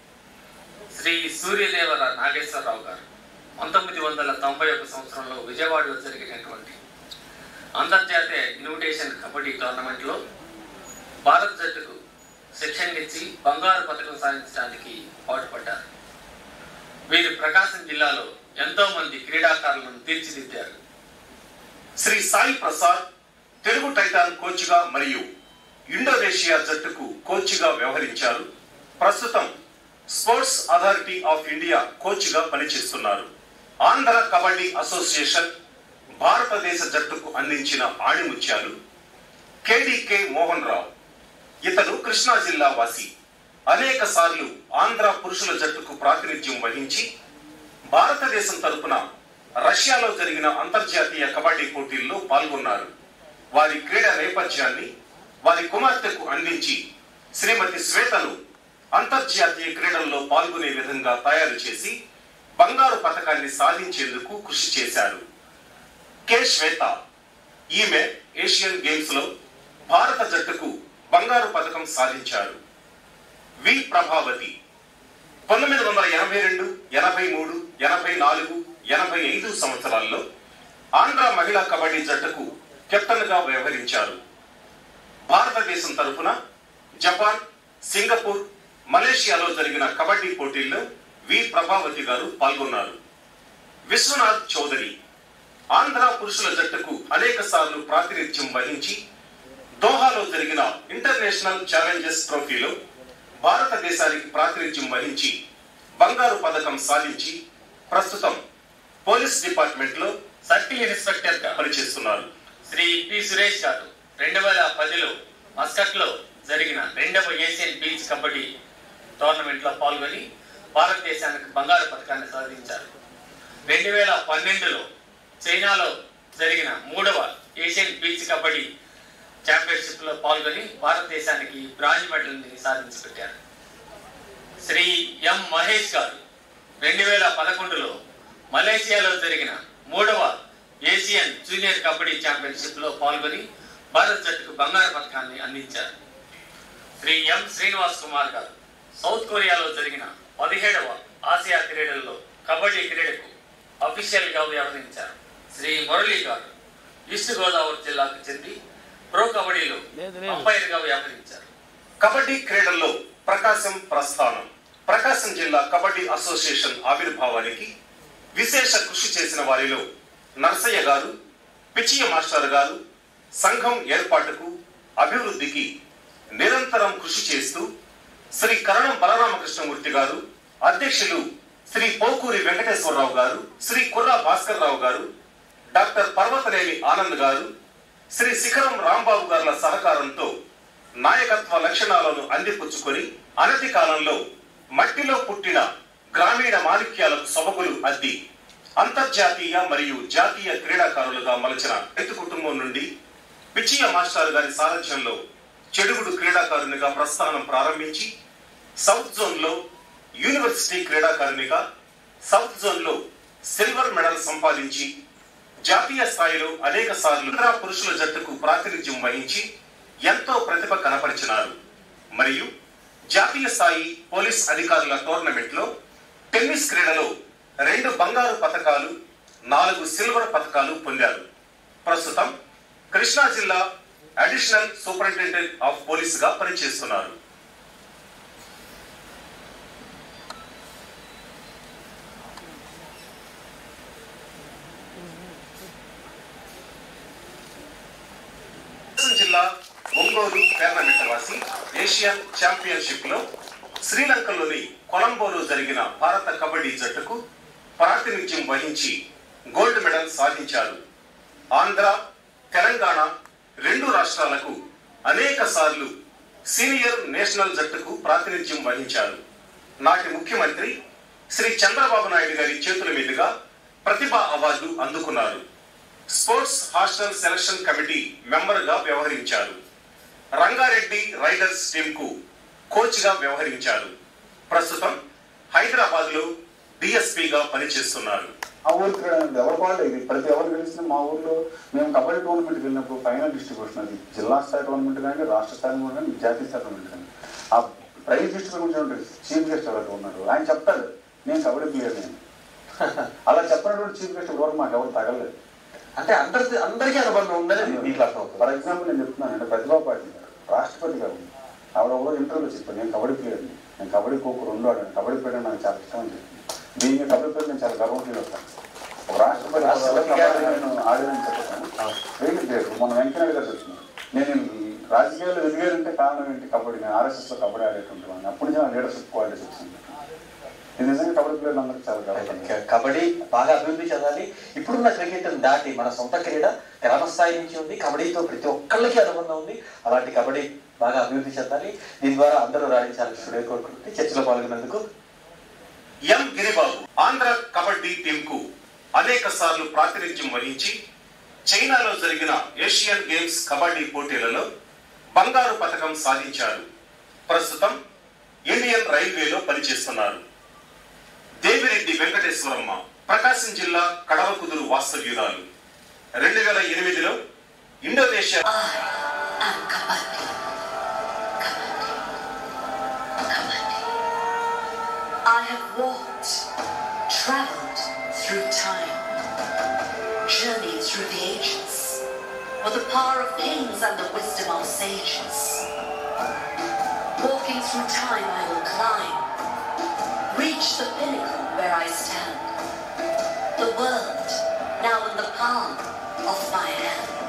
శ్రీ సూర్యదేవర నాగేశ్వరరావు గారు పంతొమ్మిది వందల తొంభై ఒక సంవత్సరంలో విజయవాడలో జరిగినటువంటి అంతర్జాతీయ ఇన్విటేషన్ కబడ్డీ టోర్నమెంట్లో భారత జట్టుకు శిక్షణ ఇచ్చి బంగారు పథకం సాధించడానికి పాటుపడ్డారు వీరు ప్రకాశం జిల్లాలో ఎంతో మంది క్రీడాకారులను తీర్చిదిద్దారు శ్రీ సాయి ప్రసాద్ తెలుగు టైటాన్ కోచ్గా మరియు ఇండోనేషియా జట్టుకు కోచ్గా వ్యవహరించారు ప్రస్తుతం స్పోర్ట్స్ అథారిటీ ఆఫ్ ఇండియా కోచ్గా పనిచేస్తున్నారు ఆంధ్ర కబడ్డీ అసోసియేషన్ భారతదేశ జట్టుకు అందించిన ఆణిముత్యాలు కేడీకే మోహన్ రావు ఇతను కృష్ణా జిల్లా వాసి అనేక సార్లు ఆంధ్ర పురుషుల జట్టుకు ప్రాతినిధ్యం వహించి భారతదేశం తరపున రష్యాలో జరిగిన అంతర్జాతీయ కబడ్డీ పోటీల్లో పాల్గొన్నారు వారి క్రీడ నేపథ్యాన్ని వారి కుమార్తెకు అందించి శ్రీమతి శ్వేతను అంతర్జాతీయ క్రీడల్లో పాల్గొనే విధంగా తయారు చేసి బంగారు పథకాన్ని సాధించేందుకు కృషి చేశారు కె శ్వేత ఈమె ఏషియన్ గేమ్స్ లో భారత జట్టుకు బంగారు పథకం సాధించారు వి ప్రభావతి పంతొమ్మిది వందల ఎనభై రెండు ఎనభై మూడు ఎనభై నాలుగు ఎనభై ఐదు సంవత్సరాల్లో ఆంధ్ర మహిళా కబడ్డీ జట్టుకు కెప్టెన్ గా వ్యవహరించారు భారతదేశం తరఫున జపాన్ సింగపూర్ మలేషియాలో జరిగిన కబడ్డీ పోటీల్లో వి ప్రభావతి గారు పాల్గొన్నారు విశ్వనాథ్ చౌదరి ఆంధ్ర పురుషుల జట్టుకు అనేక సార్లు ప్రాతినిధ్యం వహించి దోహాలో జరిగిన ఇంటర్నేషనల్ ఛాలెంజెస్ ట్రోఫీలో భారతదేశానికి ప్రాతినిధ్యం వహించి బంగారు పథకం సాధించి ప్రస్తుతం పోలీస్ డిపార్ట్మెంట్ లో సర్కిల్ ఇన్స్పెక్టర్ గా పనిచేస్తున్నారు శ్రీ పి సురేష్ గారు రెండు వేల పదిలో మస్కట్ లో జరిగిన రెండవ ఏషియన్ బీచ్ కబడ్డీ టోర్నమెంట్ లో పాల్గొని భారతదేశానికి బంగారు పథకాన్ని సాధించారు రెండు వేల పన్నెండులో చైనాలో జరిగిన మూడవ ఏషియన్ బీచ్ కబడ్డీ ఛాంపియన్షిప్ లో పాల్గొని భారతదేశానికి బ్రాంజ్ మెడల్ ని సాధించి పెట్టారు శ్రీ ఎం మహేష్ గారు రెండు వేల పదకొండులో మలేషియాలో జరిగిన మూడవ ఏషియన్ జూనియర్ కబడ్డీ ఛాంపియన్షిప్ లో పాల్గొని భారత జట్టుకు బంగారు పథకాన్ని అందించారు శ్రీ ఎం శ్రీనివాస్ కుమార్ గారు సౌత్ కొరియాలో జరిగిన పదిహేడవ ఆసియా క్రీడల్లో కబడ్డీ క్రీడకు అఫీషియల్ గా వ్యవహరించారు శ్రీ మురళీ గారు ఈస్ట్ గోదావరి జిల్లాకు చెంది ప్రో కబడ్డీలో అంపైర్ గా వ్యవహరించారు కబడ్డీ క్రీడల్లో ప్రకాశం ప్రస్థానం ప్రకాశం జిల్లా కబడ్డీ అసోసియేషన్ ఆవిర్భావానికి విశేష కృషి చేసిన వారిలో నర్సయ్య గారు పిచ్చియ మాస్టర్ గారు సంఘం ఏర్పాటుకు అభివృద్ధికి నిరంతరం కృషి చేస్తూ శ్రీ కరణం బలరామకృష్ణమూర్తి గారు అధ్యక్షులు శ్రీ పోకూరి వెంకటేశ్వరరావు గారు శ్రీ కుర్రా భాస్కర్ రావు గారు డాక్టర్ పర్వతనేని ఆనంద్ గారు శ్రీ శిఖరం రాంబాబు గారుల సహకారంతో నాయకత్వ లక్షణాలను అందిపుచ్చుకొని అనతి కాలంలో మట్టిలో పుట్టిన గ్రామీణ మాణిక్యాలకు సొబగులు అద్ది అంతర్జాతీయ మరియు జాతీయ క్రీడాకారులుగా మలచిన రైతు కుటుంబం నుండి పిచ్చియ మాస్టర్ గారి సారథ్యంలో చెడుగుడు క్రీడాకారునిగా ప్రస్థానం ప్రారంభించి సౌత్ జోన్ లో యూనివర్సిటీ క్రీడాకారునిగా సౌత్ జోన్ లో సిల్వర్ మెడల్ సంపాదించి జాతీయ స్థాయిలో అనేక సార్లు ఆంధ్ర పురుషుల జట్టుకు ప్రాతినిధ్యం వహించి ఎంతో ప్రతిభ కనపరిచినారు మరియు జాతీయ స్థాయి పోలీస్ అధికారుల టోర్నమెంట్ లో టెన్నిస్ క్రీడలో రెండు బంగారు పథకాలు నాలుగు సిల్వర్ పథకాలు పొందారు ప్రస్తుతం కృష్ణా జిల్లా అడిషనల్ సూపరింటెండెంట్ ఆఫ్ పోలీస్ గా పనిచేస్తున్నారు ప్రకాశం జిల్లా ఒంగోలు టోర్నమెంట్ వాసి ఏషియన్ ఛాంపియన్షిప్ లో శ్రీలంకలోని కొలంబోలో జరిగిన భారత కబడ్డీ జట్టుకు ప్రాతినిధ్యం వహించి గోల్డ్ మెడల్ సాధించారు ఆంధ్ర తెలంగాణ రెండు రాష్ట్రాలకు అనేక సార్లు సీనియర్ నేషనల్ జట్టుకు ప్రాతినిధ్యం వహించారు నాటి ముఖ్యమంత్రి శ్రీ చంద్రబాబు నాయుడు గారి చేతుల మీదుగా ప్రతిభా అవార్డు అందుకున్నారు sports hostel selection committee member గా వ్యవహరించారు రంగారెడ్డి రైడర్స్ టీంకు కోచ్గా వ్యవహరించారు ప్రస్తుతం హైదరాబాద్లో డిఎస్పీగా పనిచేస్తున్నారు ఆ ఊరి క్రీడ అనేది ఎవరి వాళ్ళు ఇది ప్రతి ఎవరు గెలిచినా మా ఊర్లో మేము కబడ్డీ టోర్నమెంట్కి వెళ్ళినప్పుడు ఫైనల్ డిస్ట్రిబ్యూషన్ అది జిల్లా స్థాయి టోర్నమెంట్ కానీ రాష్ట్ర స్థాయి టోర్నమెంట్ కానీ జాతీయ స్థాయి టోర్నమెంట్ కానీ ఆ ప్రైజ్ డిస్ట్రిబ్యూషన్ ఉంటుంది చీఫ్ గెస్ట్ ఎవరైతే ఉన్నాడు ఆయన చెప్తాడు నేను కబడ్డీ ప్లేయర్ నేను అలా చెప్పినటువంటి చీఫ్ గెస్ట్ ఎవరు మాకు ఎవరు తగలేదు అంటే అందరి అందరికీ అనుబంధం ఉందని మీకు అర్థమవుతుంది ఫర్ ఎగ్జాంపుల్ నేను చెప్తున్నాను అంటే ప్రతిభా పాటిల్ గారు రాష్ట్రపతి గారు ఆవిడ ఒక ఇంటర్వ్యూలో చెప్పాను నేను కబడ్డీ ప్లేయర్ని నేను కబడ్డీ కోకు రెండు ఆడాను కబడ్డీ ప్లేయర్ నాకు చాలా ఇష్టం అని చెప్పింది దీన్ని కబడ్డీ ప్లేయర్ నేను చాలా గర్వం ఫీల్ అవుతాను ఒక రాష్ట్రపతి రాష్ట్రపతి కబడ్డీ గారు నేను ఆడానని చెప్పాను వెరీ గ్రేట్ మన వెంకయ్య గారు చెప్తున్నారు నేను ఈ రాజకీయాల్లో ఎదిగారంటే కారణం ఏంటి కబడ్డీ నేను ఆర్ఎస్ఎస్లో కబడ్డీ ఆడేటుంటాను అప్పటి నుంచి నా లీడర్షిప్ క్వాలిటీస్ వచ్చింది ఇది నిజంగా కబడ్డీ ప్లేయర్లు అందరికీ చాలా గర్వం క- కబడ్డీ బాగా అభివృద్ధి చెందాలి ఇప్పుడున్న క్రికెట్ దాటి మన సొంత క్రీడ గ్రామ స్థాయి నుంచి ఉంది కబడ్డీతో ప్రతి ఒక్కళ్ళకి అనుబంధం ఉంది అలాంటి కబడ్డీ బాగా అభివృద్ధి చెందాలి దీని ద్వారా అందరూ రాణించాలని స్టూడియో కోరుకుంటే చర్చలో పాల్గొన్నందుకు ఎం గిరిబాబు ఆంధ్ర కబడ్డీ టీంకు అనేక సార్లు ప్రాతినిధ్యం వహించి చైనాలో జరిగిన ఏషియన్ గేమ్స్ కబడ్డీ పోటీలలో బంగారు పథకం సాధించారు ప్రస్తుతం ఇండియన్ రైల్వేలో పనిచేస్తున్నారు దేవిరెడ్డి వెంకటేశ్వరమ్మ ప్రకాశం జిల్లా కడవకుదురు వాస్తవ్యురాలు రెండు వేల ఎనిమిదిలో Indonesia I have walked, traveled through time, journeyed through the ages, with the power of kings and the wisdom of sages. Walking through time, I will climb, reach the pinnacle where I stand. The world now in the palm of my hand.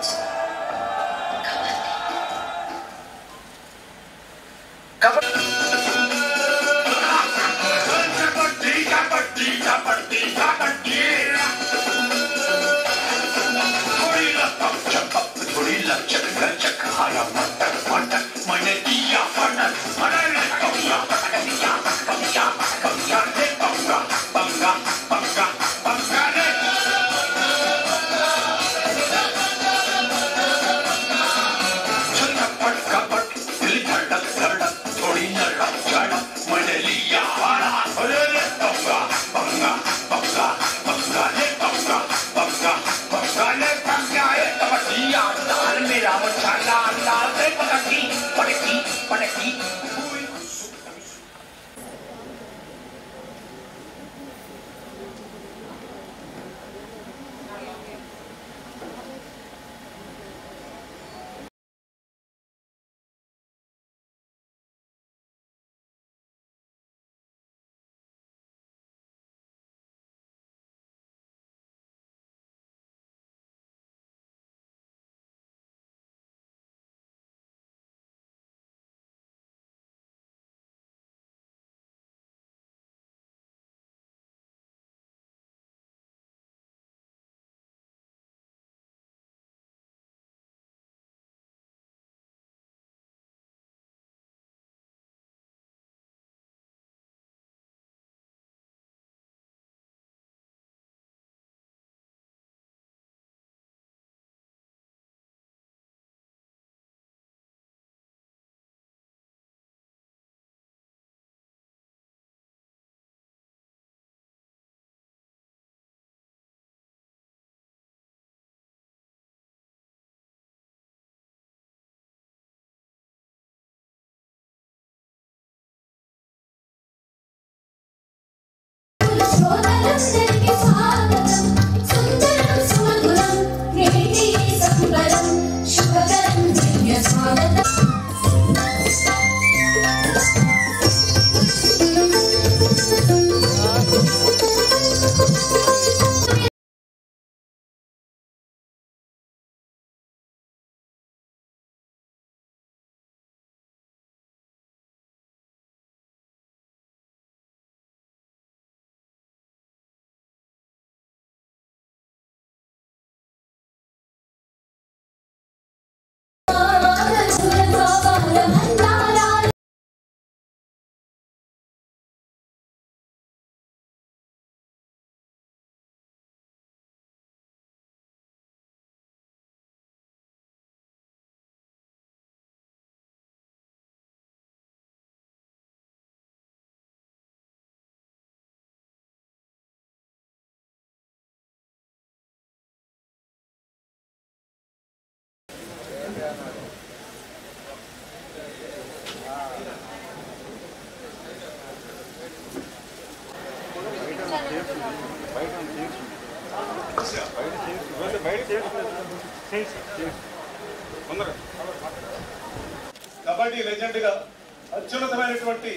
శ్రోతలందరికీ స్వాగతం సుందరం సుమధురం KT సంబరం శుభకరం దివ్య స్వాగతం కబడ్డీ లెజెండ్గా అత్యున్నతమైనటువంటి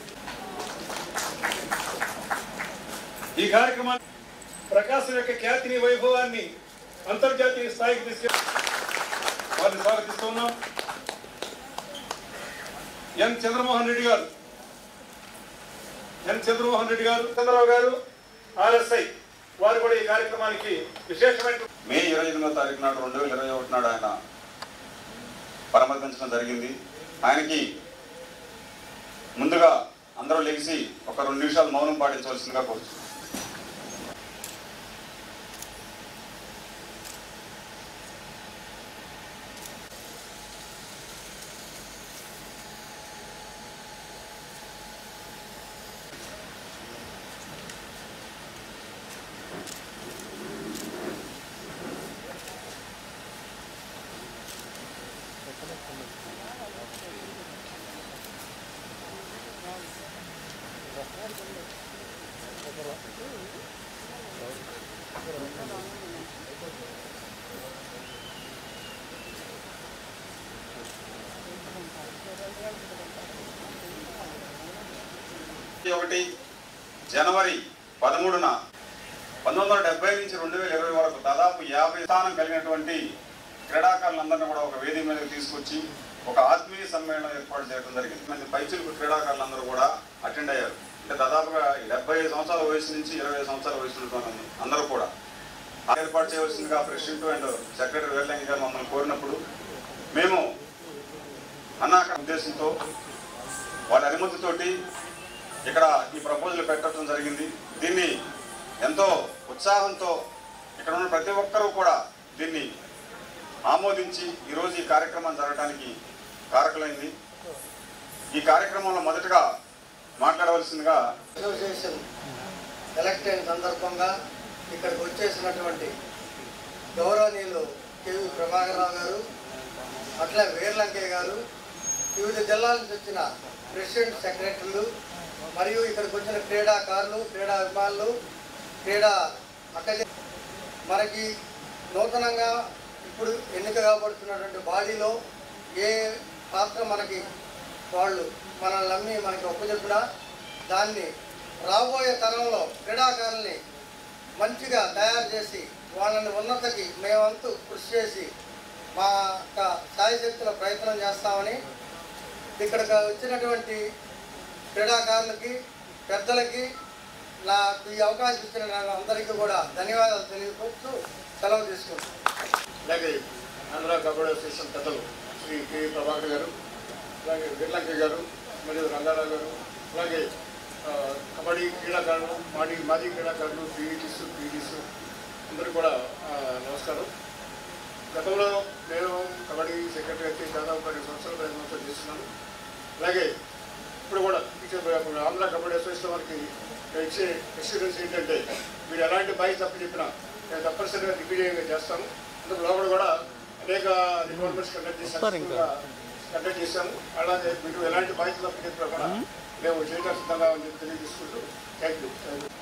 ఈ కార్యక్రమాన్ని ప్రకాశం యొక్క ఖ్యాతిని వైభవాన్ని అంతర్జాతీయ స్థాయికి తీసుకెళ్ళి వారిని స్వాగతిస్తున్నాం ఎన్ చంద్రమోహన్ రెడ్డి గారు ఎన్ చంద్రమోహన్ రెడ్డి గారు చంద్రబాబు గారు ఆర్ఎస్ఐ వారు కూడా ఈ కార్యక్రమానికి విశేషమైన మే ఇరవై ఎనిమిదో తారీఖు నాడు రెండు వేల ఇరవై ఒకటి నాడు ఆయన పరామర్శించడం జరిగింది ఆయనకి ముందుగా అందరూ లెగిసి ఒక రెండు నిమిషాలు మౌనం పాటించవలసిందిగా కోరుతున్నాను ఒకటి జనవరి పదమూడున పంతొమ్మిది వందల డెబ్బై నుంచి రెండు వేల ఇరవై వరకు దాదాపు యాభై స్థానం కలిగినటువంటి క్రీడాకారులందరినీ కూడా ఒక వేదిక మీదకి తీసుకొచ్చి ఒక ఆత్మీయ సమ్మేళనం ఏర్పాటు చేయడం జరిగింది మంది పైచులకు క్రీడాకారులందరూ కూడా అటెండ్ అయ్యారు అంటే దాదాపుగా డెబ్బై ఐదు సంవత్సరాల వయసు నుంచి ఇరవై ఐదు సంవత్సరాల వయసు ఉన్నటువంటి అందరూ కూడా ఏర్పాటు చేయవలసిందిగా ప్రెసిడెంట్ అండ్ సెక్రటరీ వేర్లంగి గారు మమ్మల్ని కోరినప్పుడు మేము అన్నాక ఉద్దేశంతో వాళ్ళ అనుమతితోటి ఇక్కడ ఈ ప్రపోజల్ పెట్టడం జరిగింది దీన్ని ఎంతో ఉత్సాహంతో ఇక్కడ ఉన్న ప్రతి ఒక్కరూ కూడా దీన్ని ఆమోదించి ఈరోజు ఈ కార్యక్రమం జరగడానికి కారకులైంది ఈ కార్యక్రమంలో మొదటగా మాట్లాడవలసిందిగా అసోసియేషన్ ఎలక్ట్ అయిన సందర్భంగా ఇక్కడికి వచ్చేసినటువంటి గౌరవనీయులు కేవి ప్రభాకరరావు గారు అట్లా వీర్లంకయ్య గారు వివిధ జిల్లాల నుంచి వచ్చిన ప్రెసిడెంట్ సెక్రటరీలు మరియు ఇక్కడికి వచ్చిన క్రీడాకారులు క్రీడా అభిమానులు క్రీడా అక్కడి మనకి నూతనంగా ఇప్పుడు ఎన్నిక కాబడుతున్నటువంటి బాడీలో ఏ పాత్ర మనకి వాళ్ళు మనల్ని నమ్మి మనకి ఒప్పచెప్పినా దాన్ని రాబోయే తరంలో క్రీడాకారుల్ని మంచిగా తయారు చేసి వాళ్ళని ఉన్నతకి మేమంతూ కృషి చేసి మా యొక్క సాయశక్తుల ప్రయత్నం చేస్తామని ఇక్కడికి వచ్చినటువంటి క్రీడాకారులకి పెద్దలకి నాకు ఈ అవకాశం ఇచ్చిన నాకు అందరికీ కూడా ధన్యవాదాలు తెలియపరుస్తూ సెలవు తీసుకుంటాను అలాగే ఆంధ్ర కబడ్డీ అసోసియేషన్ పెద్దలు శ్రీ కె ప్రభాకర్ గారు అలాగే బిర్లంక గారు మరియు రంగారావు గారు అలాగే ఆ, కబడ్డీ క్రీడాకారులు మాడి మాజీ క్రీడాకారులు పీఈటీస్ పీఈటీస్ అందరూ కూడా ఆ, నమస్కారం గతంలో నేను కబడ్డీ సెక్రటరీ అయితే దాదాపు పన్నెండు సంవత్సరాలు ఐదు సంవత్సరాలు చేస్తున్నాను అలాగే ఇప్పుడు కూడా ఇచ్చే ఇప్పుడు ఆంధ్ర కబడ్డీ అసోసియేషన్ వారికి ఇచ్చే ఎక్స్పీరియన్స్ ఏంటంటే మీరు ఎలాంటి బాధ్యత తప్పు చెప్పినా నేను తప్పనిసరిగా దిగ్విజయంగా చేస్తాను అందుకు లోపల కూడా అనేక రిక్వైర్మెంట్స్ కండక్ట్ చేశాను కండక్ట్ చేశాము అలాగే మీరు ఎలాంటి బాధ్యత తప్పు చెప్పినా కూడా మేము చేయడానికి సిద్ధంగా అని చెప్పి తెలియజేసుకుంటూ థ్యాంక్ యూ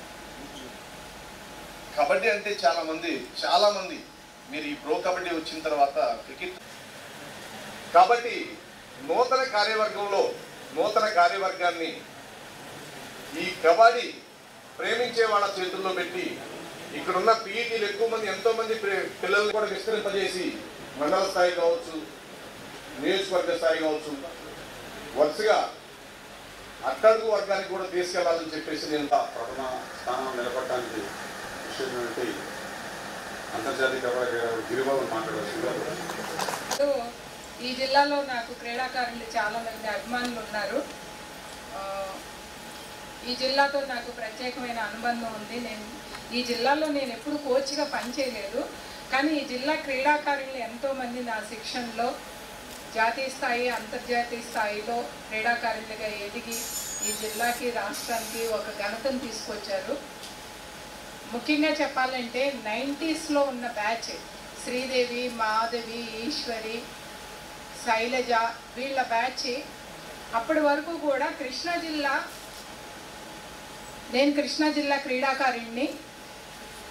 కబడ్డీ అంటే చాలా మంది చాలా మంది మీరు ఈ ప్రో కబడ్డీ వచ్చిన తర్వాత క్రికెట్ కాబట్టి నూతన కార్యవర్గంలో నూతన కార్యవర్గాన్ని ఈ కబడ్డీ ప్రేమించే వాళ్ళ చేతుల్లో పెట్టి ఇక్కడున్న పీఈటీలు ఎక్కువ మంది ఎంతో మంది ప్రే- పిల్లల్ని కూడా విస్తరింపజేసి మండల స్థాయి కావచ్చు నియోజకవర్గ స్థాయి కావచ్చు వరుసగా అట్టడుగు వర్గానికి కూడా తీసుకెళ్లాలని చెప్పేసి నేను ప్రథమ స్థానం నిలబడటానికి విషయమైనటువంటి అంతర్జాతీయ కబడ్డీ క్రీడాకారుడు గిరిబాబు మాట్లాడవలసిందిగా ఇప్పుడు ఈ జిల్లాలో నాకు క్రీడాకారులు చాలా మంది అభిమానులు ఉన్నారు ఆ, ఈ జిల్లాతో నాకు ప్రత్యేకమైన అనుబంధం ఉంది నేను ఈ జిల్లాలో నేను ఎప్పుడు కోచ్గా పనిచేయలేదు కానీ ఈ జిల్లా క్రీడాకారులు ఎంతోమంది నా శిక్షణలో జాతీయ స్థాయి అంతర్జాతీయ స్థాయిలో క్రీడాకారులుగా ఎదిగి ఈ జిల్లాకి రాష్ట్రానికి ఒక ఘనతను తీసుకొచ్చారు ముఖ్యంగా చెప్పాలంటే నైంటీస్లో ఉన్న బ్యాచ్ శ్రీదేవి మాధవి ఈశ్వరి శైలజ వీళ్ళ బ్యాచ్ అప్పటి వరకు కూడా కృష్ణా జిల్లా నేను కృష్ణా జిల్లా క్రీడాకారుణ్ణి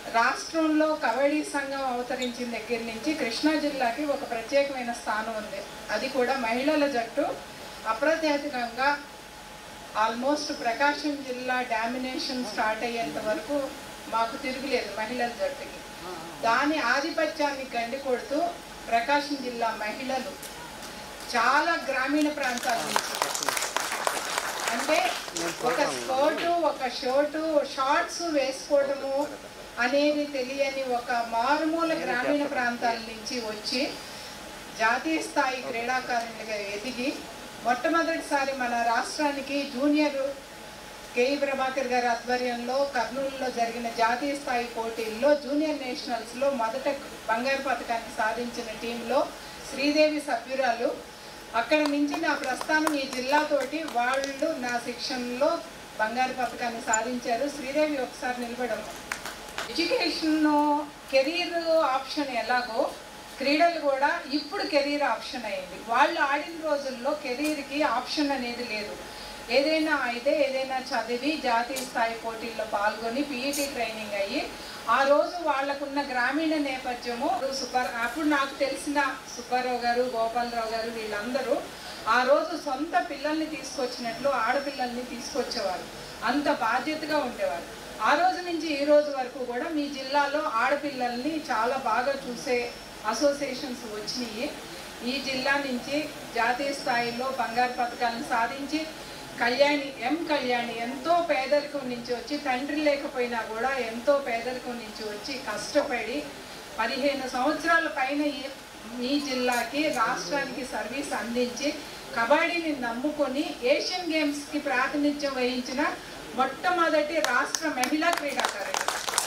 రాష్ట్రంలో కబడ్డీ సంఘం అవతరించిన దగ్గర నుంచి కృష్ణా జిల్లాకి ఒక ప్రత్యేకమైన స్థానం ఉంది అది కూడా మహిళల జట్టు అప్రత్యాధికంగా ఆల్మోస్ట్ ప్రకాశం జిల్లా డామినేషన్ స్టార్ట్ అయ్యేంత వరకు మాకు తిరుగులేదు మహిళల జట్టుకి దాని ఆధిపత్యాన్ని గండి కొడుతూ ప్రకాశం జిల్లా మహిళలు చాలా గ్రామీణ ప్రాంతాల నుంచి అంటే ఒక స్కర్టు ఒక షర్టు షార్ట్స్ వేసుకోవడము అనేది తెలియని ఒక మారుమూల గ్రామీణ ప్రాంతాల నుంచి వచ్చి జాతీయ స్థాయి క్రీడాకారులుగా ఎదిగి మొట్టమొదటిసారి మన రాష్ట్రానికి జూనియర్ కేఈ ప్రభాకర్ గారి ఆధ్వర్యంలో కర్నూలులో జరిగిన జాతీయ స్థాయి పోటీల్లో జూనియర్ నేషనల్స్లో మొదట బంగారు పథకాన్ని సాధించిన టీంలో శ్రీదేవి సభ్యురాలు అక్కడ నుంచి నా ప్రస్థానం ఈ జిల్లాతోటి వాళ్ళు నా శిక్షణలో బంగారు పథకాన్ని సాధించారు శ్రీదేవి ఒకసారి నిలబడం ఎడ్యుకేషన్ కెరీర్ ఆప్షన్ ఎలాగో క్రీడలు కూడా ఇప్పుడు కెరీర్ ఆప్షన్ అయింది వాళ్ళు ఆడిన రోజుల్లో కెరీర్కి ఆప్షన్ అనేది లేదు ఏదైనా అయితే ఏదైనా చదివి జాతీయ స్థాయి పోటీల్లో పాల్గొని పీఈటీ ట్రైనింగ్ అయ్యి ఆ రోజు వాళ్ళకున్న గ్రామీణ నేపథ్యము సుబ్బర్ అప్పుడు నాకు తెలిసిన సుబ్బారావు గారు గోపాలరావు గారు వీళ్ళందరూ ఆ రోజు సొంత పిల్లల్ని తీసుకొచ్చినట్లు ఆడపిల్లల్ని తీసుకొచ్చేవారు అంత బాధ్యతగా ఉండేవారు ఆ రోజు నుంచి ఈ రోజు వరకు కూడా మీ జిల్లాలో ఆడపిల్లల్ని చాలా బాగా చూసే అసోసియేషన్స్ వచ్చినాయి ఈ జిల్లా నుంచి జాతీయ స్థాయిలో బంగారు పథకాలను సాధించి కళ్యాణి ఎం కళ్యాణి ఎంతో పేదరికం నుంచి వచ్చి తండ్రి లేకపోయినా కూడా ఎంతో పేదరికం నుంచి వచ్చి కష్టపడి పదిహేను సంవత్సరాల పైన ఈ మీ జిల్లాకి రాష్ట్రానికి సర్వీస్ అందించి కబడ్డీని నమ్ముకొని ఏషియన్ గేమ్స్కి ప్రాతినిధ్యం వహించిన మొట్టమొదటి రాష్ట్ర మహిళా క్రీడాకారుడు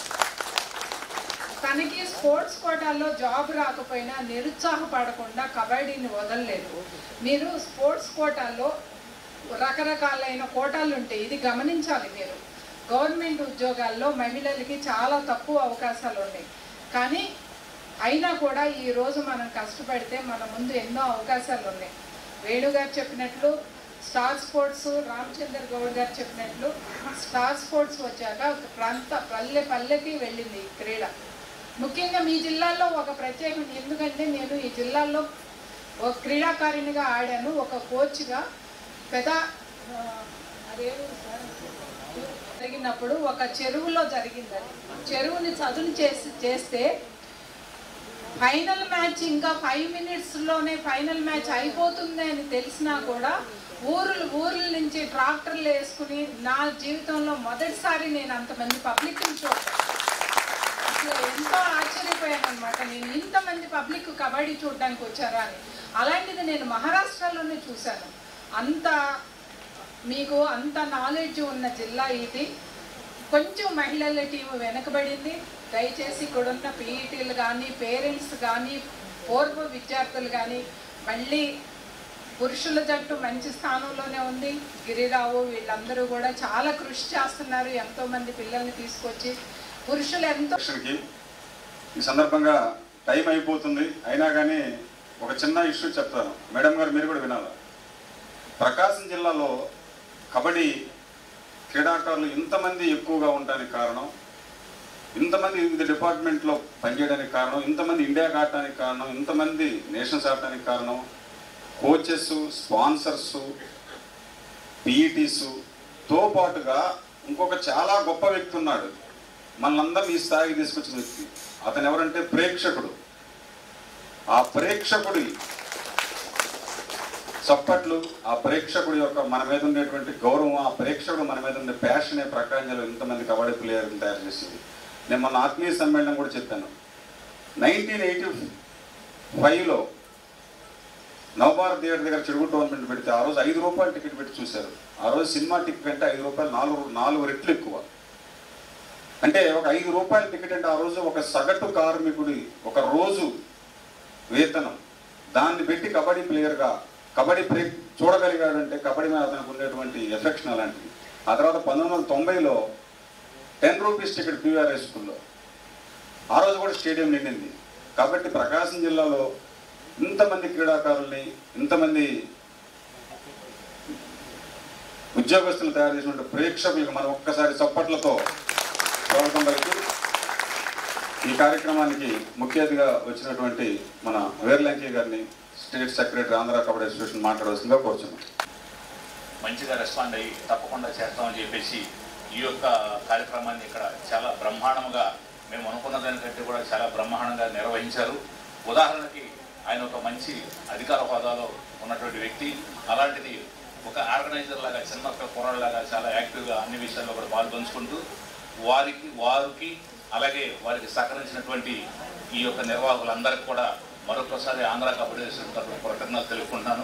తనకి స్పోర్ట్స్ కోటాల్లో జాబ్ రాకపోయినా నిరుత్సాహపడకుండా కబడ్డీని వదలలేదు మీరు స్పోర్ట్స్ కోటాల్లో రకరకాలైన కోటాలు ఉంటాయి ఇది గమనించాలి మీరు గవర్నమెంట్ ఉద్యోగాల్లో మహిళలకి చాలా తక్కువ అవకాశాలు ఉన్నాయి కానీ అయినా కూడా ఈ రోజు మనం కష్టపడితే మన ముందు ఎన్నో అవకాశాలు ఉన్నాయి వేణుగారు చెప్పినట్లు స్టార్ స్పోర్ట్స్ రామచందర్ గౌడ్ గారు చెప్పినట్లు స్టార్ స్పోర్ట్స్ వచ్చాక ఒక ప్రాంత పల్లె పల్లెకి వెళ్ళింది ఈ క్రీడ ముఖ్యంగా మీ జిల్లాలో ఒక ప్రత్యేకం ఎందుకంటే నేను ఈ జిల్లాలో ఒక క్రీడాకారిణిగా ఆడాను ఒక కోచ్గా పెద్ద ఆ, అదేం సార్? జరిగినప్పుడు ఒక చెరువులో జరిగింది అది చెరువుని చదును చేసి చేస్తే ఫైనల్ మ్యాచ్ ఇంకా ఫైవ్ మినిట్స్లోనే ఫైనల్ మ్యాచ్ అయిపోతుంది అని తెలిసినా కూడా ఊరులు ఊర్ల నుంచి ట్రాక్టర్లు వేసుకుని నా జీవితంలో మొదటిసారి నేను అంతమంది పబ్లిక్ని చూడటం అసలు ఎంతో ఆశ్చర్యపోయాను అనమాట నేను ఇంతమంది పబ్లిక్ కబడ్డీ చూడడానికి వచ్చారా అని అలాంటిది నేను మహారాష్ట్రలోనే చూశాను అంత మీకు అంత నాలెడ్జ్ ఉన్న జిల్లా ఇది కొంచెం మహిళల టీం వెనకబడింది దయచేసి ఇక్కడున్న పీఈటీలు కానీ పేరెంట్స్ కానీ పూర్వ విద్యార్థులు కానీ మళ్ళీ పురుషుల జట్టు మంచి స్థానంలోనే ఉంది గిరిరావు వీళ్ళందరూ కూడా చాలా కృషి చేస్తున్నారు ఎంతోమంది పిల్లల్ని తీసుకొచ్చి పురుషులు ఎంతో ఎలక్షన్కి ఈ సందర్భంగా టైం అయిపోతుంది అయినా కానీ ఒక చిన్న ఇష్యూ చెప్తాను మేడం గారు మీరు కూడా వినాలి ప్రకాశం జిల్లాలో కబడ్డీ క్రీడాకారులు ఇంతమంది ఎక్కువగా ఉండడానికి కారణం ఇంతమంది వివిధ డిపార్ట్మెంట్లో పనిచేయడానికి కారణం ఇంతమంది ఇండియాకి ఆడటానికి కారణం ఇంతమంది నేషనల్స్ ఆడటానికి కారణం కోచెస్ స్పాన్సర్స్ పీఈటీస్ తో పాటుగా ఇంకొక చాలా గొప్ప వ్యక్తి ఉన్నాడు మనందరం ఈ స్థాయికి తీసుకొచ్చిన వ్యక్తి అతను ఎవరంటే ప్రేక్షకుడు ఆ ప్రేక్షకుడి చప్పట్లు ఆ ప్రేక్షకుడి యొక్క మన మీద ఉండేటువంటి గౌరవం ఆ ప్రేక్షకుడు మన మీద ఉండే ప్యాషనే ప్రకాశంలో ఇంతమంది కబడ్డీ ప్లేయర్ని తయారు చేసింది నేను మొన్న ఆత్మీయ సమ్మేళనం కూడా చెప్పాను నైన్టీన్ ఎయిటీ ఫైవ్లో నవభారత్ థియేటర్ దగ్గర చెడుగు టోర్నమెంట్ పెడితే ఆ రోజు ఐదు రూపాయలు టికెట్ పెట్టి చూశారు ఆ రోజు సినిమా టికెట్ అంటే ఐదు రూపాయలు నాలుగు నాలుగు రెట్లు ఎక్కువ అంటే ఒక ఐదు రూపాయల టికెట్ అంటే ఆ రోజు ఒక సగటు కార్మికుడి ఒక రోజు వేతనం దాన్ని పెట్టి కబడ్డీ ప్లేయర్గా కబడ్డీ ప్లే చూడగలిగాడంటే కబడ్డీ మీద అతనికి ఉండేటువంటి ఎఫెక్షన్ అలాంటిది ఆ తర్వాత పంతొమ్మిది వందల తొంభైలో టెన్ రూపీస్ టికెట్ పీవీఆర్ఐ స్కూల్లో ఆ రోజు కూడా స్టేడియం నిండింది కాబట్టి ప్రకాశం జిల్లాలో ఇంతమంది క్రీడాకారుల్ని ఇంతమంది ఉద్యోగస్తులు తయారు చేసినటువంటి ప్రేక్షకులకు మనం ఒక్కసారి చప్పట్లతో స్వాగతం పలికి ఈ కార్యక్రమానికి ముఖ్య అతిథిగా వచ్చినటువంటి మన వేర్లంకి గారిని state secretary Andhra kabaddi association మాట్లాడవలసిందిగా కోరుచున్నాం మంచిగా రెస్పాండ్ అయ్యి తప్పకుండా చేస్తామని చెప్పేసి ఈ యొక్క కార్యక్రమాన్ని ఇక్కడ చాలా బ్రహ్మాండంగా మేము అనుకున్న దానికంటే కూడా చాలా బ్రహ్మాండంగా నిర్వహించారు ఉదాహరణకి ఆయన ఒక మంచి అధికార హోదాలో ఉన్నటువంటి వ్యక్తి అలాంటిది ఒక ఆర్గనైజర్ లాగా చిన్న కుర్రాళ్ళలాగా చాలా యాక్టివ్గా అన్ని విషయాల్లో కూడా పాల్పంచుకుంటూ వారికి వారికి అలాగే వారికి సహకరించినటువంటి ఈ యొక్క నిర్వాహకులందరికీ కూడా మరొకసారి ఆంధ్ర కబడ్డీ అసోసియేషన్ తరఫున కృతజ్ఞతలు తెలుపుకుంటున్నాను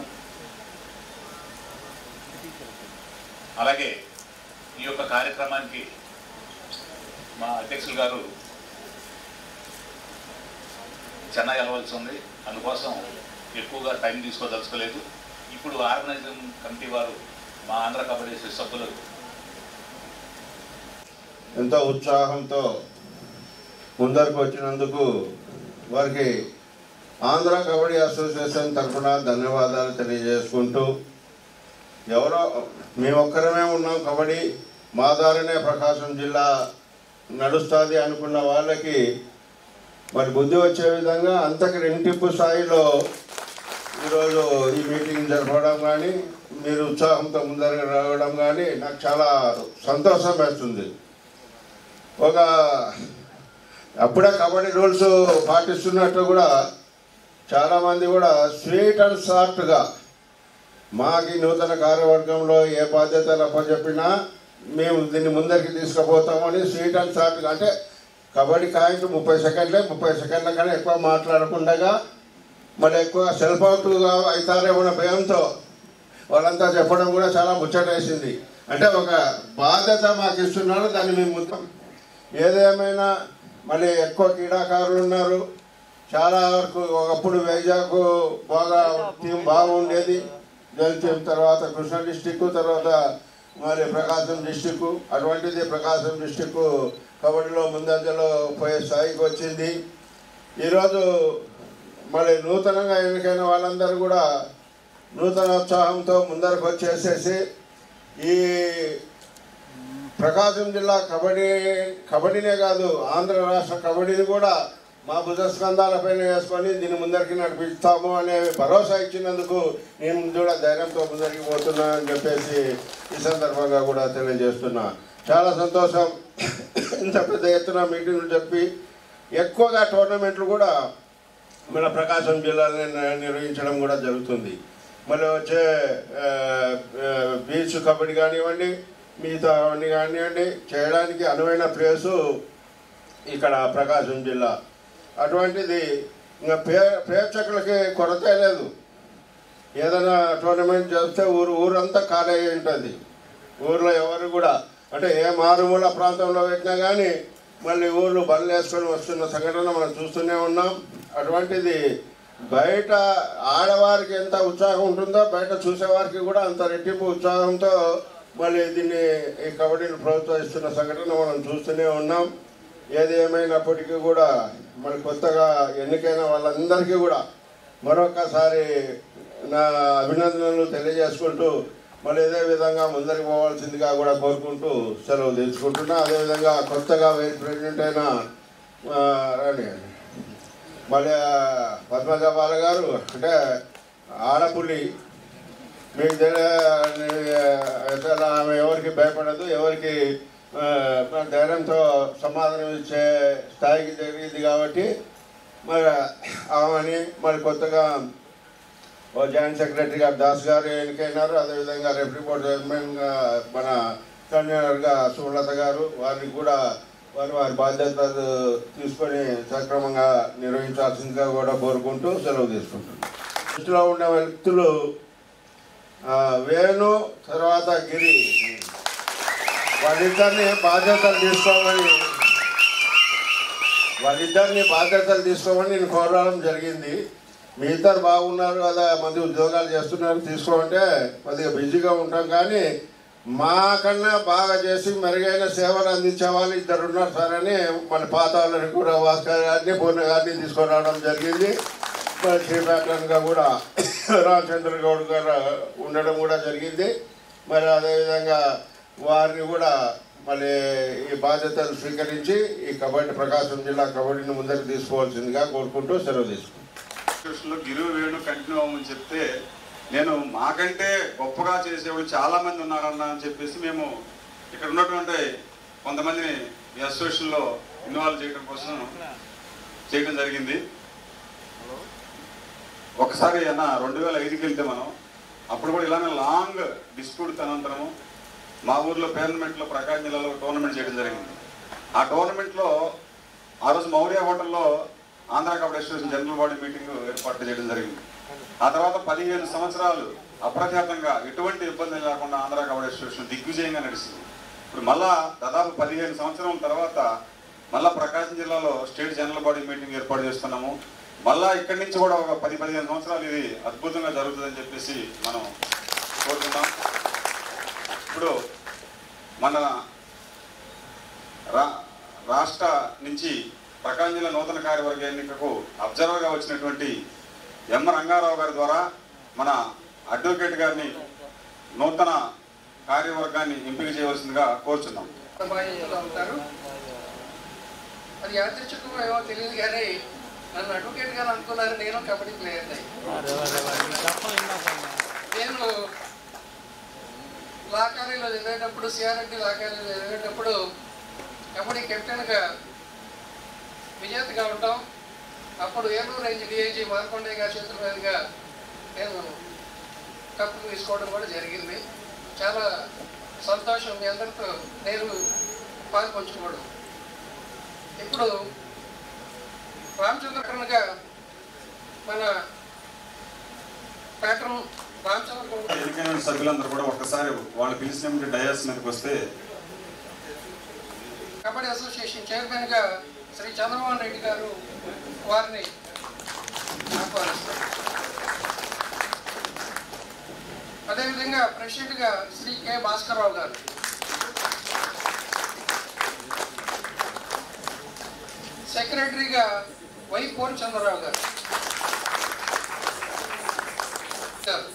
అలాగే ఈ యొక్క కార్యక్రమానికి మా అధ్యక్షులు గారు చెన్నై వెళ్ళవలసి ఉంది అందుకోసం ఎక్కువగా టైం తీసుకోదలుచుకోలేదు ఇప్పుడు ఆర్గనైజింగ్ కమిటీ వారు మా ఆంధ్ర కబడ్డీ సభ్యులు ఎంతో ఉత్సాహంతో ముందరకు వచ్చినందుకు వారికి ఆంధ్ర కబడ్డీ అసోసియేషన్ తరఫున ధన్యవాదాలు తెలియజేసుకుంటూ ఎవరో మేమొక్కరమే ఉన్నాం కబడ్డీ మా దారినే ప్రకాశం జిల్లా నడుస్తుంది అనుకున్న వాళ్ళకి మరి బుద్ధి వచ్చే విధంగా అంతకు రెంటింపు స్థాయిలో ఈరోజు ఈ మీటింగ్ జరపడం కానీ మీరు ఉత్సాహంతో ముందరకు రావడం కానీ నాకు చాలా సంతోషం వేస్తుంది ఒక అప్పుడే కబడ్డీ రూల్స్ పాటిస్తున్నట్టు కూడా చాలామంది కూడా స్వీట్ అండ్ సాఫ్ట్గా మాకి నూతన కార్యవర్గంలో ఏ బాధ్యతలు అప్పచెప్పినా మేము దీన్ని ముందరికి తీసుకుపోతామని స్వీట్ అండ్ సాఫ్ట్గా అంటే కబడ్డీ కాయింట్ ముప్పై సెకండ్లే ముప్పై సెకండ్ల కన్నా ఎక్కువ మాట్లాడకుండా మళ్ళీ ఎక్కువ సెల్ఫ్ అవుట్గా అవుతారేమో అన్న భయంతో వాళ్ళంతా చెప్పడం కూడా చాలా ముచ్చటేసింది అంటే ఒక బాధ్యత మాకు ఇస్తున్నారు దాన్ని మేము ముందు ఏదేమైనా మళ్ళీ ఎక్కువ క్రీడాకారులు ఉన్నారు చాలా వరకు ఒకప్పుడు వైజాగ్ బాగా టీం బాగుండేది జల్ టీం తర్వాత కృష్ణా డిస్టిక్ తర్వాత మరి ప్రకాశం డిస్టిక్ అటువంటిది ప్రకాశం డిస్టిక్ కబడ్డీలో ముందంజలో పోయే స్థాయికి వచ్చింది ఈరోజు మళ్ళీ నూతనంగా ఎన్నికైన వాళ్ళందరూ కూడా నూతన ఉత్సాహంతో ముందరకు వచ్చేసేసి ఈ ప్రకాశం జిల్లా కబడ్డీ కబడ్డీనే కాదు ఆంధ్ర రాష్ట్ర కబడ్డీని కూడా మా భుజస్కంధాలపైన వేసుకొని దీన్ని ముందరికి నడిపిస్తాము అనే భరోసా ఇచ్చినందుకు నేను కూడా ధైర్యంతో ముందరికి పోతున్నా అని చెప్పేసి ఈ సందర్భంగా కూడా తెలియజేస్తున్నా చాలా సంతోషం ఇంత పెద్ద ఎత్తున మీటింగ్లు చెప్పి ఎక్కువగా టోర్నమెంట్లు కూడా మన ప్రకాశం జిల్లాలో నిర్వహించడం కూడా జరుగుతుంది మళ్ళీ వచ్చే ఆ, ఆ, బీచ్ కబడ్డీ కానివ్వండి మిగతా అవన్నీ కానివ్వండి చేయడానికి అనువైన ప్లేసు ఇక్కడ ప్రకాశం జిల్లా అటువంటిది ఇంకా ప్రే ప్రేక్షకులకి కొరత లేదు ఏదైనా టోర్నమెంట్ చేస్తే ఊరు ఊరంతా ఖాళీ అయి ఉంటుంది ఊర్లో ఎవరు కూడా అంటే ఏ మారుమూల ప్రాంతంలో పెట్టినా కానీ మళ్ళీ ఊళ్ళు బళ్ళు వేసుకొని వస్తున్న సంఘటన మనం చూస్తూనే ఉన్నాం అటువంటిది బయట ఆడవారికి ఎంత ఉత్సాహం ఉంటుందో బయట చూసేవారికి కూడా అంత రెట్టింపు ఉత్సాహంతో మళ్ళీ దీన్ని ఈ కబడ్డీని ప్రోత్సహిస్తున్న సంఘటన మనం చూస్తూనే ఉన్నాం ఏది ఏమైనప్పటికీ కూడా మరి కొత్తగా ఎన్నికైన వాళ్ళందరికీ కూడా మరొకసారి నా అభినందనలు తెలియజేసుకుంటూ మళ్ళీ ఇదే విధంగా ముందరికి పోవాల్సిందిగా కూడా కోరుకుంటూ సెలవు తీసుకుంటున్నా అదేవిధంగా కొత్తగా వైస్ ప్రెసిడెంట్ అయిన ఆ, రండి మళ్ళీ ఆ, పద్మజ బాల గారు అంటే ఆడపులి మీకు తెలియ అసలు ఆమె ఎవరికి భయపడదు ఎవరికి ఆ, ధైర్యంతో సమాధానం ఇచ్చే స్థాయికి జరిగింది కాబట్టి మరి ఆమెని మరి కొత్తగా ఓ జాయింట్ సెక్రటరీ గారు దాస్ గారు ఎన్నికైనారు అదేవిధంగా రెఫ్రీ బోర్డు చైర్మన్గా మన కన్వీనర్గా సుమలత గారు వారిని కూడా వారు వారి బాధ్యతలు తీసుకొని సక్రమంగా నిర్వహించాల్సిందిగా కూడా కోరుకుంటూ సెలవు తీసుకుంటున్నాను దృష్టిలో ఉన్న వ్యక్తులు ఆ, వేణు తర్వాత గిరి వాళ్ళిద్దరిని బాధ్యతలు తీసుకోమని వాళ్ళిద్దరిని బాధ్యతలు తీసుకోమని నేను కోరడం జరిగింది మీ ఇద్దరు బాగున్నారు కదా మంది ఉద్యోగాలు చేస్తున్నారు తీసుకోమంటే కొద్దిగా బిజీగా ఉంటాం కానీ మాకన్నా బాగా చేసి మెరుగైన సేవలు అందించే వాళ్ళు ఇద్దరు ఉన్నారు సార్ అని మన పాత వాళ్ళని కూడా భాస్కర్ గారిని పూర్ణ గారిని తీసుకురావడం జరిగింది మరి శ్రీ ప్యాటర్న్గా కూడా రామచంద్ర గౌడ్ గారు ఉండడం కూడా జరిగింది మరి అదేవిధంగా వారిని కూడా మళ్ళీ ఈ బాధ్యతలు స్వీకరించి ఈ కబడ్డీ ప్రకాశం జిల్లా కబడ్డీని ముందరికి తీసుకోవాల్సిందిగా కోరుకుంటూ సెలవు తీసుకుంటాం లో గిరువు వేణు కంటిన్యూ అవ్వమని చెప్తే నేను మాకంటే గొప్పగా చేసేవాళ్ళు చాలా మంది ఉన్నారన్న అని చెప్పేసి మేము ఇక్కడ ఉన్నటువంటి కొంతమందిని ఈ అసోసియేషన్లో ఇన్వాల్వ్ చేయడం కోసం చేయడం జరిగింది ఒకసారి అన్న రెండు వేల ఐదుకి వెళ్తే మనం అప్పుడు కూడా ఇలానే లాంగ్ డిస్ప్యూట్ అనంతరము మా ఊర్లో టోర్నమెంట్లో ప్రకాశం జిల్లాలో టోర్నమెంట్ చేయడం జరిగింది ఆ టోర్నమెంట్లో ఆ రోజు మౌర్య హోటల్లో Andhra kabaddi association general body meeting ఏర్పాటు చేయడం జరిగింది ఆ తర్వాత పదిహేను సంవత్సరాలు అప్రఖ్యాతంగా ఎటువంటి ఇబ్బంది లేకుండా ఆంధ్ర కబడ్డీ అసోసియేషన్ దిగ్విజయంగా నడిచింది ఇప్పుడు మళ్ళా దాదాపు పదిహేను సంవత్సరాల తర్వాత మళ్ళా ప్రకాశం జిల్లాలో స్టేట్ జనరల్ బాడీ మీటింగ్ ఏర్పాటు చేస్తున్నాము మళ్ళా ఇక్కడి నుంచి కూడా ఒక పది పదిహేను సంవత్సరాలు ఇది అద్భుతంగా జరుగుతుందని చెప్పేసి మనం కోరుకుందాం ఇప్పుడు మన రా రాష్ట్ర నుంచి ప్రకాశం జిల్లా నూతన కార్యవర్గ ఎన్నికకు అబ్జర్వర్గా వచ్చినటువంటి ఎం రంగారావు గారి ద్వారా మన అడ్వకేట్ గారిని నూతన కార్యవర్గాన్ని ఎంపిక చేయవలసిందిగా కోరుచున్నాం బాధ్యతలో ఉంటారు అది యాదృచ్ఛికమో ఏమో తెలియదు కానీ నన్ను అడ్వకేట్ గారు అనుకున్నారు నేను కబడ్డీ ప్లేయర్ నేను లా కాలేజీలో చదివేటప్పుడు సిఆర్ఎడ్డి లా కాలేజీలో చదివేటప్పుడు కబడ్డీ కెప్టెన్గా విజేతగా ఉంటాం అప్పుడు ఏలూరు రేంజ్ డిఐజీ మార్కొండయ్య గారి చేతుల మీదుగా నేను కప్పు తీసుకోవడం కూడా జరిగింది చాలా సంతోషం మీ అందరితో నేను పాలు పంచుకోవడం ఇప్పుడు రామచంద్రకరణగా మన ప్యాటర్న్ రామచంద్ర ఎన్నికైన సభ్యులందరూ కూడా ఒక్కసారి వాళ్ళు పిలిచిన డయాస్ మీదకి వస్తే కబడ్డీ అసోసియేషన్ చైర్మన్గా శ్రీ చంద్రమోహన్ రెడ్డి గారు వారిని ఆహ్వానిస్తారు అదేవిధంగా ప్రెసిడెంట్గా శ్రీ కె భాస్కర్రావు గారు సెక్రటరీగా వై పూర్ణచంద్రరావు గారు గారు.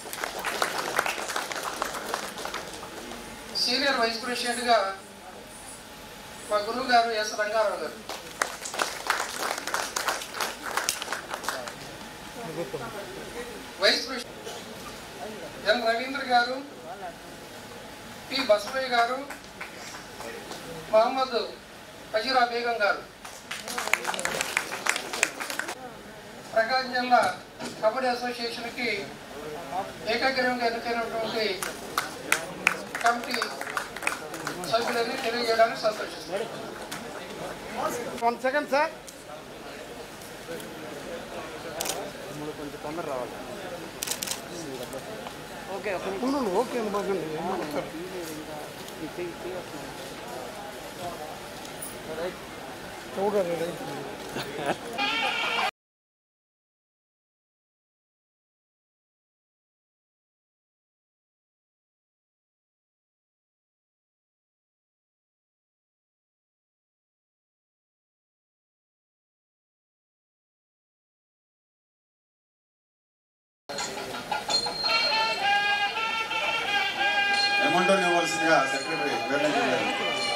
సీనియర్ వైస్ ప్రెసిడెంట్గా మా గురువు గారు ఎస్ రంగారావు గారు వైస్ ప్రెసిడెంట్ ఎన్ రవీంద్ర గారు పి బసవయ్య గారు మహమ్మద్ ఫజీరా బేగం గారు ప్రకాశం జిల్లా కబడ్డీ అసోసియేషన్కి ఏకాగ్రహంగా ఎన్నికైనటువంటి కమిటీ సభ్యులని తెలియజేయడానికి సంతోషిస్తున్నాను వన్ సెకండ్ సార్ కొంచెం తొందర రావాలి ఓకే ఓకే బాగండి చూడండి అమౌంట్ ఇవ్వాల్సిందిగా సెక్రటరీ వేడంగి గారు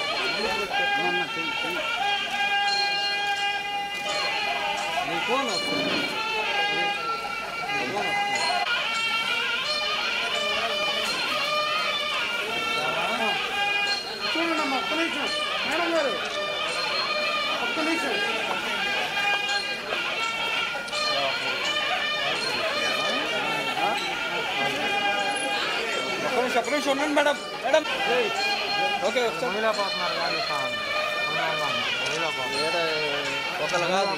చూడండి అమ్మా ఒక్క నిమిషం మేడం గారు ఒక్క నిమిషం ఒక్క నిమిషం ఒక్క నిమిషం ఉండండి మేడం మేడం ఓకే ఒకసారి పోతున్నారు కానీ ఒకళ్ళు కాదు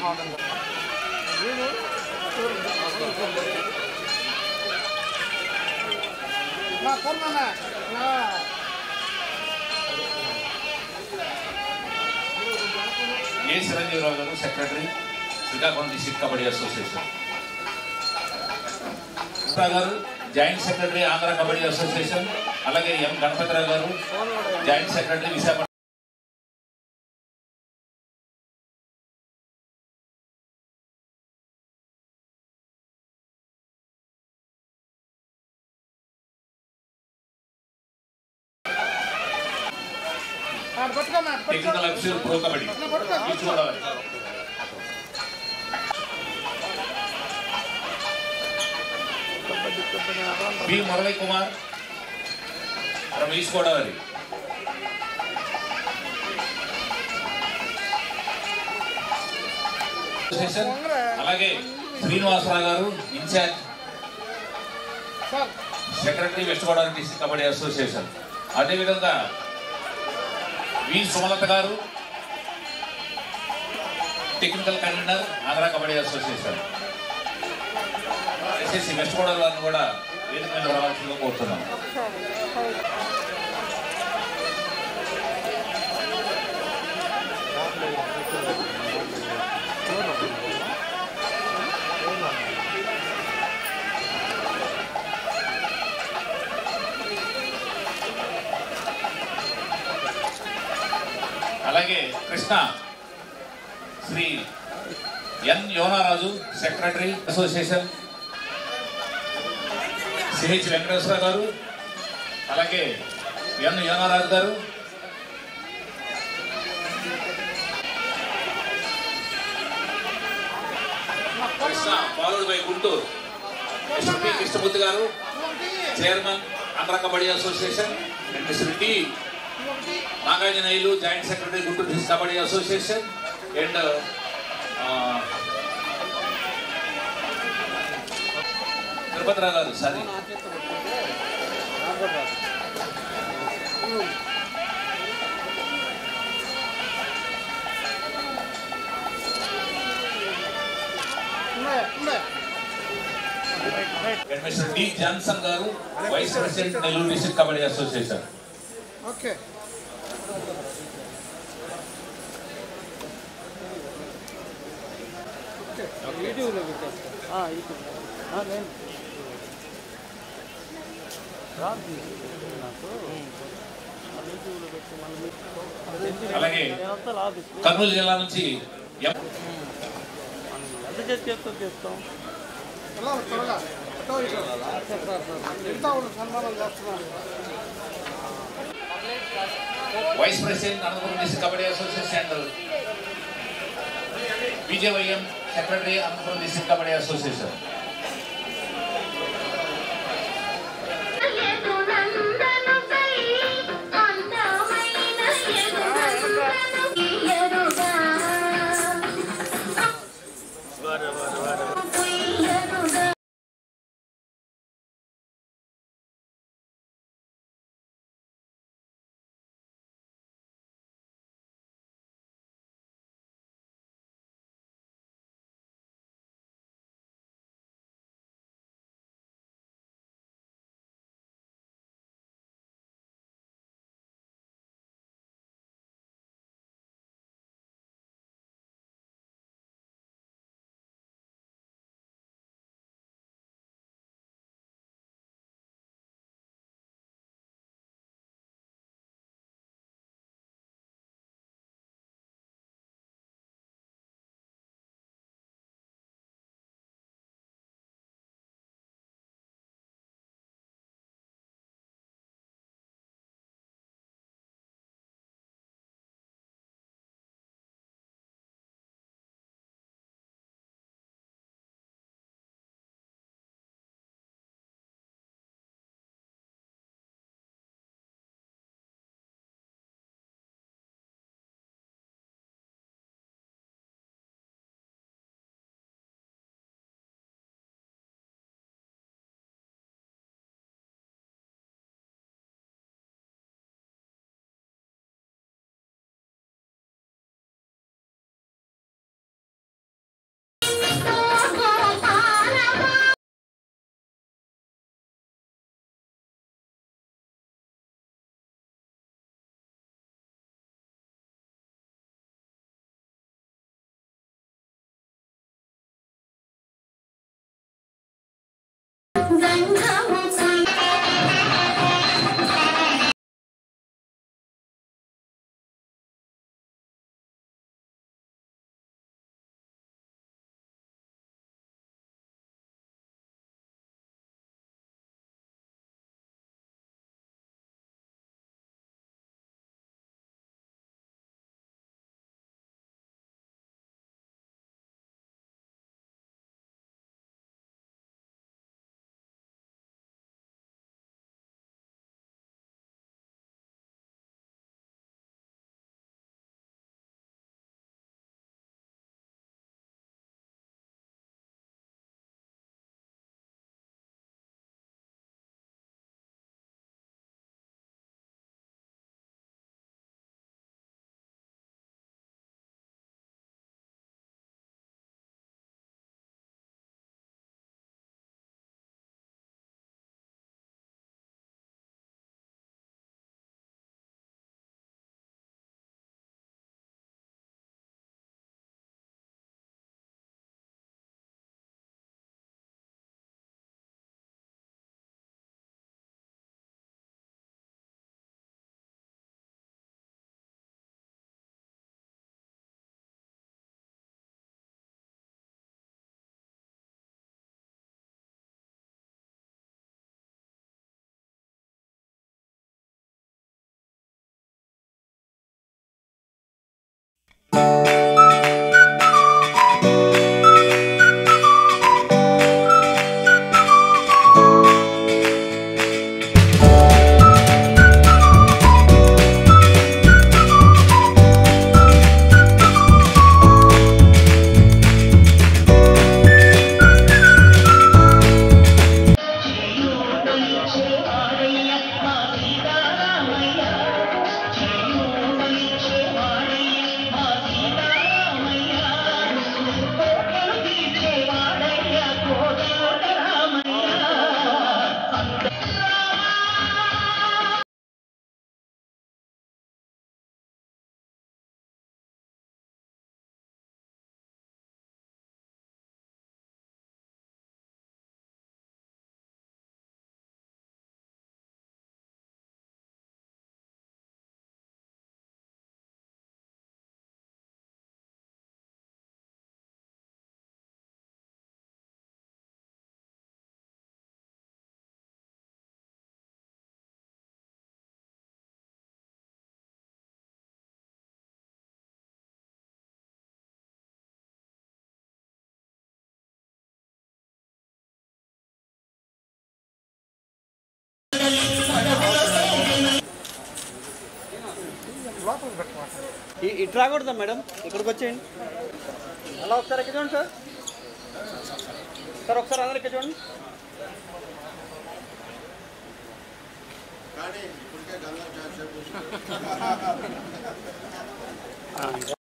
నా పూర్ణనా నా ఏ చిరంజీవిరావు గారు secretary Srikakulam district kabaddi association Krishna గారు joint secretary Andhra kabaddi association అలాగే ఎం గణపతిరావు గారు joint secretary Visakhapatnam technical official pro kabaddi east Godavari B Murali Kumar from east Godavari association అలాగే శ్రీనివాసరావు గారు in charge secretary west Godavari district kabaddi association అదేవిధంగా వి సుమలత గారు technical convener Andhra kabaddi association SSC west Godavari వారిని కూడా వేదిక మీద రావాల్సిందిగా కోరుతున్నాం అలాగే Krishna Shri N Yonaraju secretary association CH Venkateswara గారు అలాగే ఎన్ యోనారాజు గారు Krishna followed by Guntur Mr P Krishnamurthy గారు chairman Andhra kabaddi association and Mr T నాగార్జునయ్యలు joint secretary Guntur district kabaddi association and Tirupathi Rao గారు sorry and Mr D Johnson గారు vice president Nellore district kabaddi association okay యూట్యూబ్లో పెట్టేస్తా యూట్యూబ్ నేను రాదు నాకు యూట్యూబ్లో పెట్టి మళ్ళీ అలాగే నేనంతా లాభి కర్నూలు జిల్లా నుంచి ఎం ఎంత చేసి చేస్తాం చేస్తాం వెళ్ళాలి త్వరగా అటో ఇటో. ఎంత ఉన్న సన్మానం చేస్తున్నారు vice president Anantapuram district kabaddi association and BJYM secretary Anantapuram district kabaddi association ఇ- ఇటు రాకూడదా మేడం ఇక్కడికి వచ్చేయండి అలా ఒకసారి ఎక్కడ చూడండి సార్ సార్ ఒకసారి అందరు ఇక్కడ చూడండి కానీ ఇప్పటికే గంగా ఛాన్స్